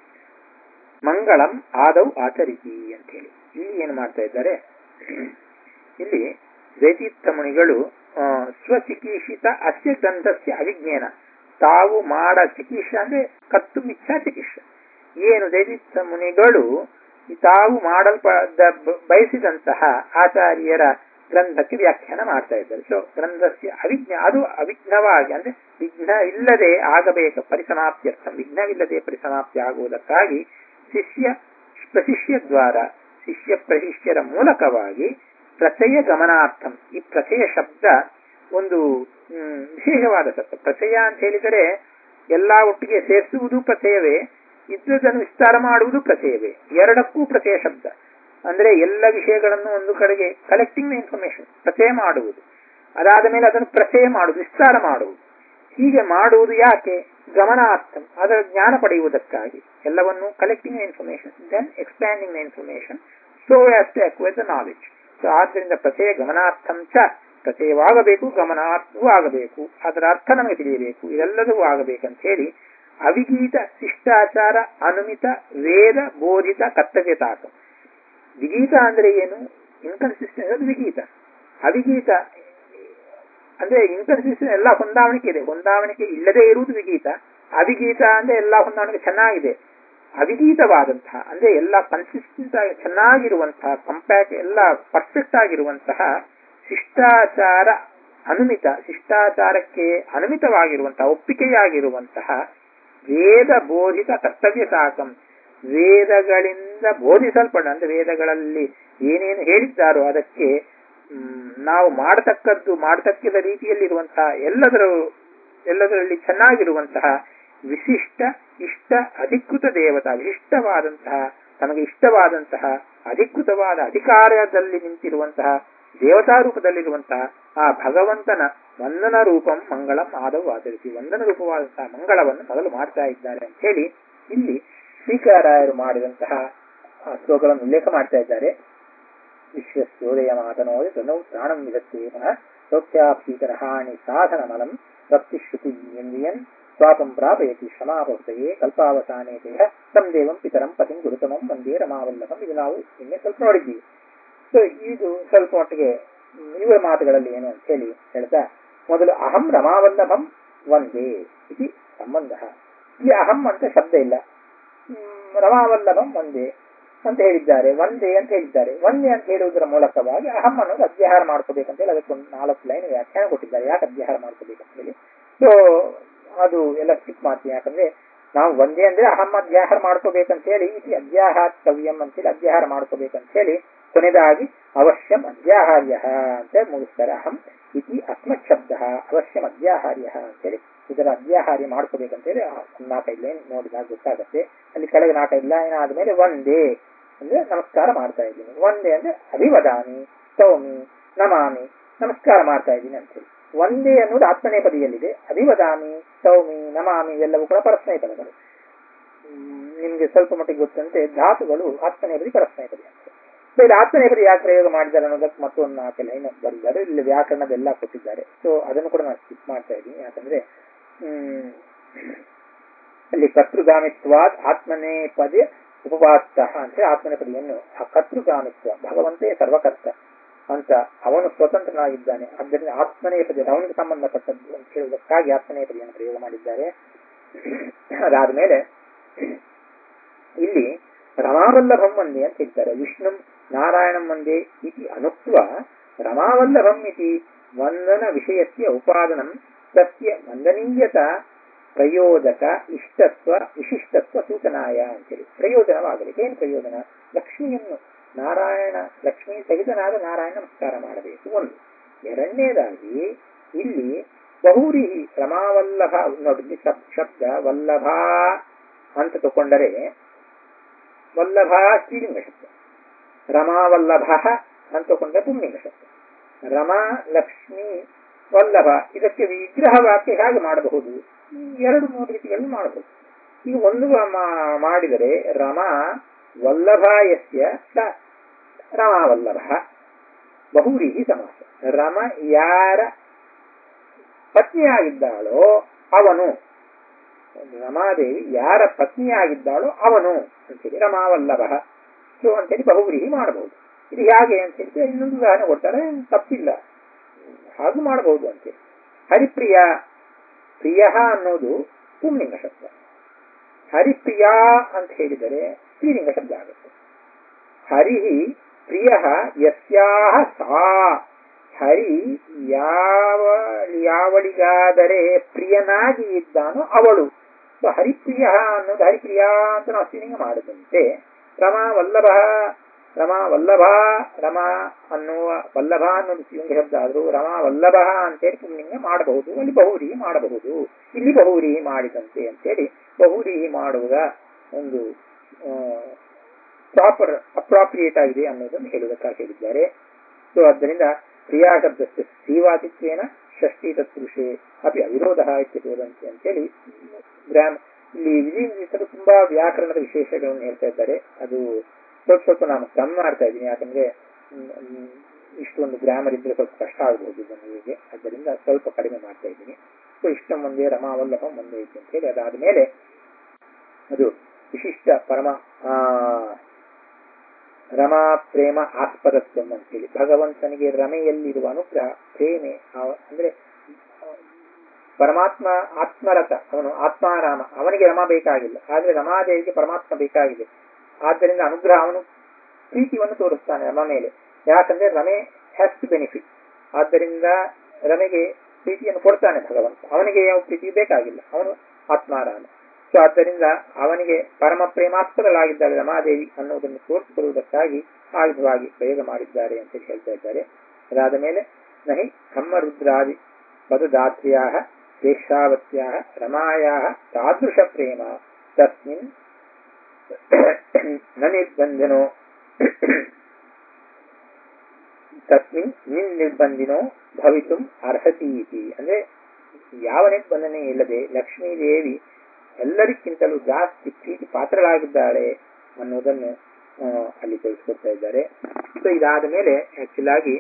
ಮಂಗಳಂ ಆದೌ ಆಚರಿಸಿ ಅಂತ ಹೇಳಿ ಇಲ್ಲಿ ಏನು ಮಾಡ್ತಾ ಇದ್ದಾರೆ ಇಲ್ಲಿ ಜೈತೀರ್ಥ ಮುನಿಗಳು ಸ್ವಚಿಕೀಷಿತ ಅಸ್ಯ ಗ್ರಂಥಸ್ಯ ಅವಿಜ್ಞಾನ ತಾವು ಮಾಡ ಚಿಕಿತ್ಸೆ ಅಂದ್ರೆ ಕತ್ತು ಮಿಚ್ಚ ಚಿಕಿತ್ಸೆ ಏನು ಜೈತೀರ್ಥ ಮುನಿಗಳು ತಾವು ಮಾಡಲ್ಪ ಬಯಸಿದಂತಹ ಆಚಾರ್ಯರ ಗ್ರಂಥಕ್ಕೆ ವ್ಯಾಖ್ಯಾನ ಮಾಡ್ತಾ ಇದ್ದಾರೆ ಸೊ ಗ್ರಂಥಸ್ಯ ಅವಿಜ್ಞ ಅದು ಅವಿಘ್ನವಾಗಿ ಅಂದ್ರೆ ವಿಘ್ನ ಇಲ್ಲದೆ ಆಗಬೇಕು ಪರಿಸಮಾಪ್ತ್ಯರ್ಥ ವಿಘ್ನವಿಲ್ಲದೆ ಪರಿಸಮಾಪ್ತಿ ಆಗುವುದಕ್ಕಾಗಿ ಶಿಷ್ಯ ಪ್ರಶಿಷ್ಯ ದ್ವಾರ ಶಿಷ್ಯ ಪ್ರಶಿಷ್ಯರ ಮೂಲಕವಾಗಿ ಪ್ರಚಯ ಗಮನಾರ್ಥಂ ಈ ಪ್ರಚಯ ಶಬ್ದ ಒಂದು ವಿಶೇಷವಾದ ಶಬ್ದ ಪ್ರಚಯ ಅಂತ ಹೇಳಿದರೆ ಎಲ್ಲಾ ಒಟ್ಟಿಗೆ ಸೇರಿಸುವುದು ಪ್ರಚಯವೇ ಇದ್ದುದನ್ನು ವಿಸ್ತಾರ ಮಾಡುವುದು ಪ್ರಚಯವೇ ಎರಡಕ್ಕೂ ಪ್ರಚಯ ಶಬ್ದ ಅಂದ್ರೆ ಎಲ್ಲ ವಿಷಯಗಳನ್ನು ಒಂದು ಕಡೆಗೆ ಕಲೆಕ್ಟಿಂಗ್ ಇನ್ಫಾರ್ಮೇಶನ್ ಪ್ರಚಯ ಮಾಡುವುದು ಅದಾದ ಮೇಲೆ ಅದನ್ನು ಪ್ರಚಯ ಮಾಡುವುದು ವಿಸ್ತಾರ ಮಾಡುವುದು ಹೀಗೆ ಮಾಡುವುದು ಯಾಕೆ ಗಮನಾರ್ಥಂ ಅದರ ಜ್ಞಾನ ಪಡೆಯುವುದಕ್ಕಾಗಿ ಎಲ್ಲವನ್ನು collecting information then expanding information so as to acquire the knowledge so ಆದ್ದರಿಂದ ಪ್ರಚಯ ಗಮನಾರ್ಥಂ ಚ ಪ್ರಚಯವಾಗಬೇಕು ಗಮನಾರ್ಥವೂ ಆಗಬೇಕು ಅದರ ಅರ್ಥ ನಮಗೆ ತಿಳಿಯಬೇಕು ಇದೆಲ್ಲದೂ ಆಗಬೇಕಂತ ಹೇಳಿ ಅವಿಗೀತ ಶಿಷ್ಟಾಚಾರ ಅನುಮಿತ ವೇದ ಬೋಧಿತ ಕರ್ತವ್ಯತಾಕ ವಿಗೀತ ಅಂದ್ರೆ ಏನು ಇನ್ಕನ್ಸಿಸ್ಟೆನ್ಸ್ ಅದು ವಿಗೀತ ಅವಿಗೀತ ಅಂದ್ರೆ ಇನ್ಕನ್ಸಿಸ್ಟೆನ್ಸ್ ಎಲ್ಲ ಹೊಂದಾವಣಿಕೆ ಇದೆ ಹೊಂದಾವಣಿಕೆ ಇಲ್ಲದೆ ಇರುವುದು ವಿಗೀತ ಅವಿಗೀತ ಅಂದ್ರೆ ಎಲ್ಲ ಹೊಂದಾವಣಿಕೆ ಚೆನ್ನಾಗಿದೆ ಅವಿಗೀತವಾದಂತಹ ಅಂದ್ರೆ ಎಲ್ಲ ಕನ್ಸಿಸ್ಟೆಂಟ್ ಆಗಿ ಚೆನ್ನಾಗಿರುವಂತಹ ಕಂಪ್ಯಾಕ್ಟ್ ಎಲ್ಲ ಪರ್ಫೆಕ್ಟ್ ಆಗಿರುವಂತಹ ಶಿಷ್ಟಾಚಾರ ಅನುಮಿತ ಶಿಷ್ಟಾಚಾರಕ್ಕೆ ಅನುಮಿತವಾಗಿರುವಂತಹ ಒಪ್ಪಿಗೆಯಾಗಿರುವಂತಹ ವೇದ ಬೋಧಿತ ಕರ್ತವ್ಯ ಸಾಕಂ ವೇದಗಳಿಂದ ಬೋಧಿಸಲ್ಪಡ ಅಂದ್ರೆ ವೇದಗಳಲ್ಲಿ ಏನೇನು ಹೇಳಿದ್ದಾರೋ ಅದಕ್ಕೆ ನಾವು ಮಾಡತಕ್ಕದ್ದು ಮಾಡತಕ್ಕಿದ ರೀತಿಯಲ್ಲಿರುವಂತಹ ಎಲ್ಲದರ ಎಲ್ಲದರಲ್ಲಿ ಚೆನ್ನಾಗಿರುವಂತಹ ವಿಶಿಷ್ಟ ಇಷ್ಟ ಅಧಿಕೃತ ದೇವತಾ ವಿಶಿಷ್ಟವಾದಂತಹ ತಮಗೆ ಇಷ್ಟವಾದಂತಹ ಅಧಿಕೃತವಾದ ಅಧಿಕಾರದಲ್ಲಿ ನಿಂತಿರುವಂತಹ ದೇವತಾ ರೂಪದಲ್ಲಿರುವಂತಹ ಆ ಭಗವಂತನ ವಂದನ ರೂಪಂ ಮಂಗಳಂ ಆದವು ಆಚರಿಸಿ ವಂದನ ರೂಪವಾದಂತಹ ಮಂಗಳವನ್ನು ಮೊದಲು ಮಾಡ್ತಾ ಇದ್ದಾರೆ ಅಂತ ಹೇಳಿ ಇಲ್ಲಿ ಶ್ರೀಕರಾಯರು ಮಾಡಿದಂತಹ ಶ್ಲೋಕಗಳನ್ನು ಉಲ್ಲೇಖ ಮಾಡ್ತಾ ಇದ್ದಾರೆ ವಿಶ್ವಸ್ಯೋದಯ ಮಾತನೋದಿ ತನೌ ಪ್ರಾಣಂ ವಿಧತ್ತೆ ಪುನಃ ಸೌಖ್ಯಾಪ್ಸೀಕರಹಾಣಿ ಸಾಧನ ಮಲಂ ಭಕ್ತಿಶ್ರುತಿ ಎಂದಿಯನ್ ಸ್ವಾಪಂ ಪ್ರಾಪಯತಿ ಕ್ಷಮಾಪವೃತಯೇ ಕಲ್ಪಾವಸಾನೆ ದೇಹ ತಂ ದೇವಂ ಪಿತರಂ ಪತಿಂ ಗುರುತಮಂ ಒಂದೇ ರಮಾವಲ್ಲಭಂ ಇದು ನಾವು ನಿನ್ನೆ ಸ್ವಲ್ಪ ನೋಡಿದ್ದೀವಿ ಸೊ ಇದು ಸ್ವಲ್ಪ ಮಟ್ಟಿಗೆ ಇವರ ಮಾತುಗಳಲ್ಲಿ ಏನು ಅಂತ ಹೇಳಿ ಹೇಳ್ತಾ ಮೊದಲು ಅಹಂ ರಮಾವಲ್ಲಭಂ ಒಂದೇ ಇದು ಸಂಬಂಧ ಇಲ್ಲಿ ಅಹಂ ಅಂತ ಶಬ್ದ ಇಲ್ಲ ರಮಾವಲ್ಲಭಂ ಒಂದೇ ಅಂತ ಹೇಳಿದ್ದಾರೆ ಒಂದೇ ಅಂತ ಹೇಳಿದ್ದಾರೆ ಒಂದೇ ಅಂತ ಹೇಳುವುದರ ಮೂಲಕವಾಗಿ ಅಹಂ ಅನ್ನೋದು ಅಧ್ಯಾಹಾರ ಮಾಡ್ಕೋಬೇಕಂತ ಹೇಳಿ ಅದಕ್ಕೊಂದು ನಾಲ್ಕು ಲೈನ್ ವ್ಯಾಖ್ಯಾನ ಕೊಟ್ಟಿದ್ದಾರೆ ಯಾಕೆ ಅಧ್ಯಾಹಾರ ಮಾಡ್ಕೋಬೇಕಂತ ಹೇಳಿ ಸೊ ಅದು ಎಲ್ಲ ಸ್ಕಿಪ್ ಮಾಡ್ತೀವಿ ಯಾಕಂದ್ರೆ ನಾವು ಒಂದೇ ಅಂದ್ರೆ ಅಹಂ ಅಧ್ಯಾಹಾರ ಮಾಡ್ಕೋಬೇಕಂತ ಹೇಳಿ ಇದು ಅಧ್ಯಾಹಾರ್ತವ್ಯಂ ಅಂತೇಳಿ ಅಧ್ಯಾಹಾರ ಮಾಡ್ಕೋಬೇಕಂತ ಹೇಳಿ ಕೊನೆಯದಾಗಿ ಅವಶ್ಯಂ ಅಧ್ಯಾಹಾರ್ಯ ಅಂತ ಮುಗಿಸ್ತಾರೆ ಅಹಂ ಇತಿ ಅಸ್ಮತ್ ಶಬ್ದ ಅವಶ್ಯಂ ಅಧ್ಯಾಹಾರ್ಯ ಅಂತೇಳಿ ಇದರ ಅಧ್ಯಾಹಾರ್ಯ ಮಾಡ್ಕೋಬೇಕಂತೇಳಿ ನಾಲ್ಕೈದು ಲೈನ್ ನೋಡಿದಾಗ ಗೊತ್ತಾಗತ್ತೆ ಅಲ್ಲಿ ಕೆಳಗೆ ನಾಲ್ಕೈದು ಲೈನ್ ಆದ್ಮೇಲೆ ಒಂದೇ ಅಂದ್ರೆ ನಮಸ್ಕಾರ ಮಾಡ್ತಾ ಇದ್ದೀನಿ ಒಂದೇ ಅಂದ್ರೆ ಅಭಿವದಾಮಿ ಸೌಮಿ ನಮಾಮಿ ನಮಸ್ಕಾರ ಮಾಡ್ತಾ ಇದ್ದೀನಿ ಅಂತೇಳಿ ಒಂದೇ ಅನ್ನೋದು ಆತ್ಮನೇ ಪದಿಯಲ್ಲಿದೆ ಅಭಿವದಾಮಿ ಸೌಮಿ ನಮಾಮಿ ಎಲ್ಲವೂ ಕೂಡ ಪರಸ್ಮಯ ಪದಗಳು ನಿಮ್ಗೆ ಸ್ವಲ್ಪ ಮಟ್ಟಿಗೆ ಗೊತ್ತಂತೆ ಧಾತುಗಳು ಆತ್ಮನೇ ಪದಿ ಪರಸ್ಮಯ ಪದಿ ಅಂತ ಇಲ್ಲಿ ಆತ್ಮನೇ ಪದಿ ಯಾಕೆ ಪ್ರಯೋಗ ಮಾಡಿದ್ದಾರೆ ಅನ್ನೋದಕ್ಕೆ ಮತ್ತೊಂದು ನಾಲ್ಕು ಲೈನ್ ಬರೆದಿದ್ದಾರೆ ಇಲ್ಲಿ ವ್ಯಾಕರಣದೆಲ್ಲ ಕೊಟ್ಟಿದ್ದಾರೆ ಸೊ ಅದನ್ನು ಕೂಡ ನಾನು ಸ್ಕಿಪ್ ಮಾಡ್ತಾ ಇದ್ದೀನಿ ಯಾಕಂದ್ರೆ ಹ್ಮ್ ಅಲ್ಲಿ ಕರ್ತೃಗಾಮಿತ್ವಾದ್ ಆತ್ಮನೇ ಪದೇ ಉಪವಾಸ ಅಂತ ಆತ್ಮನೇ ಪದಿಯನ್ನು ಆ ಕರ್ತೃಗಾಮಿತ್ವ ಭಗವಂತೇ ಸರ್ವಕರ್ತ ಅಂತ ಅವನು ಸ್ವತಂತ್ರನಾಗಿದ್ದಾನೆ ಆದ್ದರಿಂದ ಆತ್ಮನೇಪದಿ ಅವನಿಗೆ ಸಂಬಂಧಪಟ್ಟದ್ದು ಅಂತ ಹೇಳುವುದಕ್ಕಾಗಿ ಆತ್ಮನೇಪದಿಯನ್ನು ಪ್ರಯೋಗ ಮಾಡಿದ್ದಾರೆ ಅದಾದ ಮೇಲೆ ಇಲ್ಲಿ ರಮಾವಲ್ಲಭಂ ಒಂದೇ ಅಂತ ಹೇಳ್ತಾರೆ ವಿಷ್ಣು ನಾರಾಯಣಂ ಒಂದೇ ಇತಿ ಅನುಕ್ತ ರಮಾವಲ್ಲಭಂ ಇತಿ ವಂದನ ವಿಷಯಸ್ಯ ಉಪಾದನಂ ತಸ್ಯ ವಂದನೀಯತ ಪ್ರಯೋಜಕ ಇಷ್ಟತ್ವ ವಿಶಿಷ್ಟತ್ವ ಸೂಚನಾಯ ಅಂತೇಳಿ ಪ್ರಯೋಜನವಾಗಲಿಕ್ಕೆ ಏನು ಪ್ರಯೋಜನ ಲಕ್ಷ್ಮಿಯನ್ನು ನಾರಾಯಣ ಲಕ್ಷ್ಮೀ ಸಹಿತನಾದ ನಾರಾಯಣ ನಮಸ್ಕಾರ ಮಾಡಬೇಕು ಒಂದು ಎರಡನೇದಾಗಿ ಇಲ್ಲಿ ಬಹುರಿ ರಮಾವಲ್ಲಭ ನೋಡಿ ಶಬ್ದ ವಲ್ಲಭ ಅಂತ ತಗೊಂಡರೆ ವಲ್ಲಭ ಸ್ತ್ರೀಲಿಂಗ ಶಬ್ದ ರಮಾವಲ್ಲಭ ಅಂತ ತಗೊಂಡ್ರೆ ಪುಂಲಿಂಗ ಶಬ್ದ ರಮಾ ಲಕ್ಷ್ಮಿ ವಲ್ಲಭ ಇದಕ್ಕೆ ವಿಗ್ರಹ ವಾಕ್ಯ ಹೇಗೆ ಮಾಡಬಹುದು ಎರಡು ಮೂರು ರೀತಿಯಲ್ಲಿ ಮಾಡಬಹುದು ಈಗ ಒಂದು ಮಾಡಿದರೆ ರಮಾ ವಲ್ಲಭಾಯಸ್ಯ ಸ ರಮಾವಲ್ಲಭ ಬಹುರೀಹಿ ಸಮಾಸ ರಮ ಯಾರ ಪತ್ನಿಯಾಗಿದ್ದಾಳೋ ಅವನು ರಮಾದೇವಿ ಯಾರ ಪತ್ನಿಯಾಗಿದ್ದಾಳೋ ಅವನು ಅಂತೇಳಿ ರಮಾವಲ್ಲಭ ಸೊ ಅಂತೇಳಿ ಬಹುವ್ರೀಹಿ ಮಾಡಬಹುದು ಇದು ಹೇಗೆ ಅಂತ ಹೇಳಿದ್ರೆ ಇನ್ನೊಂದು ಉದಾಹರಣೆ ಕೊಡ್ತಾರೆ ತಪ್ಪಿಲ್ಲ ಹಾಗೂ ಮಾಡಬಹುದು ಅಂತೇಳಿ ಹರಿಪ್ರಿಯ ಪ್ರಿಯ ಅನ್ನೋದು ಪುಂಲಿಂಗ ಶಬ್ದ ಹರಿಪ್ರಿಯ ಅಂತ ಹೇಳಿದರೆ ಸ್ತ್ರೀಲಿಂಗ ಶಬ್ದ ಆಗುತ್ತೆ ಹರಿ ಪ್ರಿಯ ಯಸ್ಯಾಹ ಸಾ ಹರಿ ಯಾವ ಯಾವಳಿಗಾದರೆ ಪ್ರಿಯನಾಗಿ ಇದ್ದಾನೋ ಅವಳು ಸೊ ಹರಿಪ್ರಿಯ ಅನ್ನೋದು ಹರಿಪ್ರಿಯ ಅಂತ ನಾವು ಸ್ತ್ರೀಲಿಂಗ ಮಾಡದಂತೆ ರಮಾ ವಲ್ಲಭ ರಮಾ ವಲ್ಲಭ ರಮಾ ಅನ್ನುವ ವಲ್ಲಭ ಅನ್ನೋದು ಸ್ತ್ರೀಲಿಂಗ ಶಬ್ದ ಆದರೂ ರಮಾ ವಲ್ಲಭ ಅಂತೇಳಿ ಪುಂಲಿಂಗ ಮಾಡಬಹುದು ಅಲ್ಲಿ ಬಹುರೀಹಿ ಮಾಡಬಹುದು ಇಲ್ಲಿ ಬಹುರೀಹಿ ಮಾಡಿದಂತೆ ಅಂತೇಳಿ ಬಹುರೀಹಿ ಮಾಡುವುದ ಒಂದು ಪ್ರಾಪರ್ ಅಪ್ರಾಪ್ರಿಯೇಟ್ ಆಗಿದೆ ಅನ್ನೋದನ್ನು ಹೇಳುವುದಕ್ಕಾಗಿ ಹೇಳಿದ್ದಾರೆ ಸೊ ಆದ್ದರಿಂದ ಕ್ರಿಯಾ ಶಬ್ದಕ್ಕೆ ಸ್ತ್ರೀವಾದಿತ್ವೇನ ಷಷ್ಠಿ ತತ್ಪುರುಷೇ ಅಪಿ ಅವಿರೋಧ ಇತ್ಯಬೋದಂತೆ ಅಂತೇಳಿ ಗ್ರಾಮ್ ಇಲ್ಲಿ ವಿಜಯೇಂದ್ರ ತುಂಬಾ ವ್ಯಾಕರಣದ ವಿಶೇಷಗಳನ್ನು ಹೇಳ್ತಾ ಇದ್ದಾರೆ ಅದು ಸ್ವಲ್ಪ ಸ್ವಲ್ಪ ನಾನು ಕಮ್ಮಿ ಮಾಡ್ತಾ ಇದ್ದೀನಿ ಯಾಕಂದ್ರೆ ಇಷ್ಟೊಂದು ಗ್ರಾಮರ್ ಇದ್ರೆ ಸ್ವಲ್ಪ ಕಷ್ಟ ಆಗಬಹುದು ಜನರಿಗೆ ಆದ್ದರಿಂದ ಸ್ವಲ್ಪ ಕಡಿಮೆ ಮಾಡ್ತಾ ಇದ್ದೀನಿ ಸೊ ಇಷ್ಟ ಮುಂದೆ ರಮಾವಲ್ಲಭ ಮುಂದೆ ಐತೆ ಅಂತ ಹೇಳಿ ಅದಾದ ಮೇಲೆ ಅದು ವಿಶಿಷ್ಟ ಪರಮ ರಮಾ ಪ್ರೇಮ ಆಸ್ಪದತ್ವ ಅಂತೇಳಿ ಭಗವಂತನಿಗೆ ರಮೆಯಲ್ಲಿರುವ ಅನುಗ್ರಹ ಪ್ರೇಮೆ ಅಂದ್ರೆ ಪರಮಾತ್ಮ ಆತ್ಮರಥ ಅವನು ಆತ್ಮಾರಾಮ ಅವನಿಗೆ ರಮ ಬೇಕಾಗಿಲ್ಲ ಆದ್ರೆ ರಮಾದೇವಿಗೆ ಪರಮಾತ್ಮ ಬೇಕಾಗಿದೆ ಆದ್ದರಿಂದ ಅನುಗ್ರಹ ಅವನು ಪ್ರೀತಿಯನ್ನು ತೋರಿಸ್ತಾನೆ ರಮ ಮೇಲೆ ಯಾಕಂದ್ರೆ ರಮೆ ಹ್ಯಾಸ್ ಟು ಬೆನಿಫಿಟ್ ಆದ್ದರಿಂದ ರಮೆಗೆ ಪ್ರೀತಿಯನ್ನು ಕೊಡ್ತಾನೆ ಭಗವಂತ ಅವನಿಗೆ ಯಾವ ಪ್ರೀತಿ ಬೇಕಾಗಿಲ್ಲ ಅವನು ಆತ್ಮಾರಾಮ ಸೊ ಆದ್ದರಿಂದ ಅವನಿಗೆ ಪರಮ ಪ್ರೇಮಾಸ್ಪದಳಾಗಿದ್ದಾಳೆ ರಮಾದೇವಿ ಅನ್ನೋದನ್ನು ತೋರಿಸಿಕೊಳ್ಳುವುದಕ್ಕಾಗಿ ಆಯುಧವಾಗಿ ಪ್ರಯೋಗ ಮಾಡಿದ್ದಾರೆ ಅಂತ ಹೇಳ್ತಾ ಇದ್ದಾರೆ ಅದಾದ ಮೇಲೆ ನಹಿ ಬ್ರಹ್ಮರುದ್ರಾದಿ ಪದದಾತ್ರ್ಯಾ ವೇಶ್ಯಾವತ್ಯಾ ರಮಾಯಾ ತಾದೃಶ ಪ್ರೇಮ ತಸ್ಮಿನ್ ನ ನಿರ್ಬಂಧನೋ ತಸ್ಮಿನ್ ನಿನ್ ನಿರ್ಬಂಧಿನೋ ಭವಿತು ಅರ್ಹತಿ ಇತಿ ಅಂದ್ರೆ ಯಾವ ನಿರ್ಬಂಧನೆ ಇಲ್ಲದೆ ಲಕ್ಷ್ಮೀದೇವಿ ಎಲ್ಲರಿಗಿಂತಲೂ ಜಾಸ್ತಿ ಪ್ರೀತಿ ಪಾತ್ರಳಾಗಿದ್ದಾಳೆ ಅನ್ನೋದನ್ನು ಅಲ್ಲಿ ತಿಳಿಸ್ಕೊಡ್ತಾ ಇದ್ದಾರೆ ಸೊ ಇದಾದ ಮೇಲೆ ಆಕ್ಚುಲ್ ಆಗಿ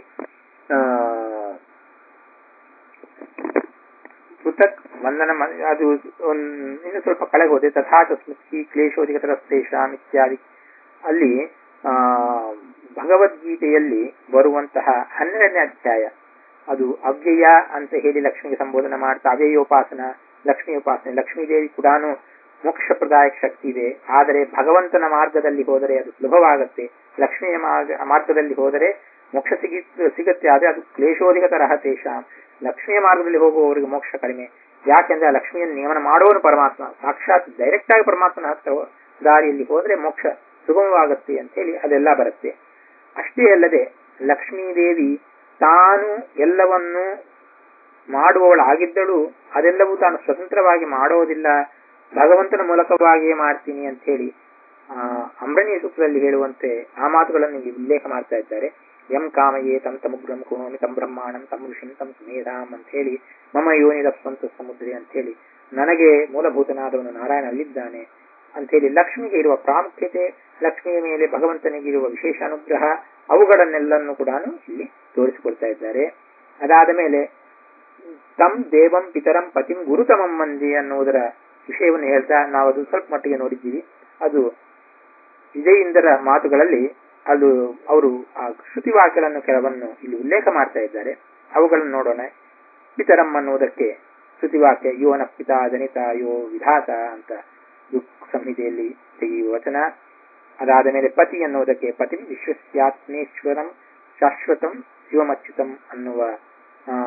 ಪೃಥಕ್ ವಂದನ ಅದು ಇನ್ನು ಸ್ವಲ್ಪ ಕೆಳಗೆ ಹೋದೆ ತಥಾಚ ಸ್ಮೃತಿ ಕ್ಲೇಶೋಧಿಕತರಸ್ತೇಷಾಂ ಇತ್ಯಾದಿ ಅಲ್ಲಿ ಆ ಭಗವದ್ಗೀತೆಯಲ್ಲಿ ಬರುವಂತಹ ಹನ್ನೆರಡನೇ ಅಧ್ಯಾಯ ಅದು ಅವ್ಯಯ ಅಂತ ಹೇಳಿ ಲಕ್ಷ್ಮಿಗೆ ಸಂಬೋಧನೆ ಮಾಡ್ತಾ ಅವ್ಯಯೋಪಾಸನ ಲಕ್ಷ್ಮೀ ಉಪಾಸನೆ ಲಕ್ಷ್ಮೀದೇವಿ ಕೂಡ ಮೋಕ್ಷಪ್ರದಾಯಕ ಶಕ್ತಿ ಇದೆ ಆದರೆ ಭಗವಂತನ ಮಾರ್ಗದಲ್ಲಿ ಹೋದರೆ ಅದು ಸುಲಭವಾಗುತ್ತೆ ಲಕ್ಷ್ಮಿಯ ಮಾರ್ಗ ಮಾರ್ಗದಲ್ಲಿ ಹೋದರೆ ಮೋಕ್ಷ ಸಿಗಿ ಸಿಗುತ್ತೆ ಆದರೆ ಅದು ಕ್ಲೇಶೋಧಿಕ ತರಹ ತೇಷಾಂ ಲಕ್ಷ್ಮಿಯ ಮಾರ್ಗದಲ್ಲಿ ಹೋಗುವವರಿಗೆ ಮೋಕ್ಷ ಕಡಿಮೆ ಯಾಕೆಂದ್ರೆ ಆ ಲಕ್ಷ್ಮಿಯನ್ನು ನಿಯಮನ ಮಾಡೋನು ಪರಮಾತ್ಮ ಸಾಕ್ಷಾತ್ ಡೈರೆಕ್ಟ್ ಆಗಿ ಪರಮಾತ್ಮನ ಹತ್ರ ದಾರಿಯಲ್ಲಿ ಹೋದ್ರೆ ಮೋಕ್ಷ ಸುಗಮವಾಗುತ್ತೆ ಅಂತ ಹೇಳಿ ಅದೆಲ್ಲ ಬರುತ್ತೆ ಅಷ್ಟೇ ಅಲ್ಲದೆ ಲಕ್ಷ್ಮೀದೇವಿ ತಾನು ಎಲ್ಲವನ್ನೂ ಮಾಡುವವಳಾಗಿದ್ದಳು ಅದೆಲ್ಲವೂ ತಾನು ಸ್ವತಂತ್ರವಾಗಿ ಮಾಡೋದಿಲ್ಲ ಭಗವಂತನ ಮೂಲಕವಾಗಿಯೇ ಮಾಡ್ತೀನಿ ಅಂತ ಹೇಳಿ ಆ ಅಂಬರಣಿ ಸೂತ್ರದಲ್ಲಿ ಹೇಳುವಂತೆ ಆ ಮಾತುಗಳನ್ನು ಇಲ್ಲಿ ಉಲ್ಲೇಖ ಮಾಡ್ತಾ ಇದ್ದಾರೆ ಯಂ ಕಾಮಯೇ ತಂ ತಮುಗ್ರಂ ಕುಣೋಮಿ ತಂ ಬ್ರಹ್ಮಾಣಂ ತಂ ಋಷಿಂ ತಂ ಸುಮೇಧಾಂ ಅಂತ ಹೇಳಿ ಮಮ ಯೋನಿದ ಸ್ವಂತ ಸಮುದ್ರಿ ಅಂತ ಹೇಳಿ ನನಗೆ ಮೂಲಭೂತನಾದವನು ನಾರಾಯಣ ಅಲ್ಲಿದ್ದಾನೆ ಅಂತ ಹೇಳಿ ಲಕ್ಷ್ಮಿಗೆ ಇರುವ ಪ್ರಾಮುಖ್ಯತೆ ಲಕ್ಷ್ಮಿಯ ಮೇಲೆ ಭಗವಂತನಿಗೆ ಇರುವ ವಿಶೇಷ ಅನುಗ್ರಹ ಅವುಗಳನ್ನೆಲ್ಲನ್ನು ಕೂಡ ಇಲ್ಲಿ ತೋರಿಸಿಕೊಡ್ತಾ ಇದ್ದಾರೆ ಅದಾದ ಮೇಲೆ ತಂ ದೇವಂ ಪಿತರಂ ಪತಿಂ ಗುರುತಮಂ ಮಂದಿ ಅನ್ನುವುದರ ವಿಷಯವನ್ನು ಹೇಳ್ತಾ ನಾವು ಅದು ಸ್ವಲ್ಪ ಮಟ್ಟಿಗೆ ನೋಡಿದ್ದೀವಿ ಅದು ವಿಜಯೀಂದರ ಮಾತುಗಳಲ್ಲಿ ಅದು ಅವರು ಆ ಶ್ರುತಿವಾಕ್ಯಗಳನ್ನು ಕೆಲವನ್ನು ಇಲ್ಲಿ ಉಲ್ಲೇಖ ಮಾಡ್ತಾ ಇದ್ದಾರೆ ಅವುಗಳನ್ನು ನೋಡೋಣ ಪಿತರಂ ಅನ್ನುವುದಕ್ಕೆ ಶ್ರುತಿವಾಕ್ಯ ಯೋನ ಪಿತಾ ಜನಿತ ಯೋ ವಿಧಾತ ಅಂತ ದುಃಖ ಸಂಹಿತೆಯಲ್ಲಿ ತೆಗೆಯುವ ವಚನ ಅದಾದ ಮೇಲೆ ಪತಿ ಅನ್ನುವುದಕ್ಕೆ ಪತಿ ವಿಶ್ವಸ್ಯಾತ್ಮೇಶ್ವರಂ ಶಾಶ್ವತಂ ಶಿವಮಚ್ಯುತಂ ಅನ್ನುವ ಆ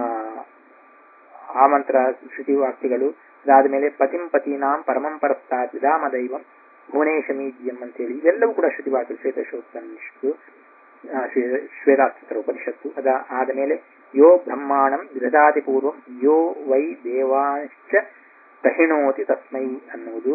ಆ ಮಂತ್ರ ಶ್ರುತಿ ವಾಕ್ಯಗಳು ಅದಾದ ಮೇಲೆ ಪತಿಂ ಪತೀನಾಂ ಪರಮಂ ಪರಸ್ತಾತ್ ವಿಧಾಮ ದೈವಂ ಭುವನೇಶಮೀದ್ಯಂ ಅಂತೇಳಿ ಇವೆಲ್ಲವೂ ಕೂಡ ಶ್ರುತಿ ವಾಕ್ಯ ಶ್ವೇತಶೋತ್ತನಿಷ್ಟು ಶ್ವೇತಾಸ್ತ್ರ ಉಪನಿಷತ್ತು ಅದ ಆದ ಮೇಲೆ ಯೋ ಬ್ರಹ್ಮಾಣಂ ವಿದದಾತಿ ಪೂರ್ವಂ ಯೋ ವೈ ದೇವಾಂಶ್ಚ ಪ್ರಹಿಣೋತಿ ತಸ್ಮೈ ಅನ್ನುವುದು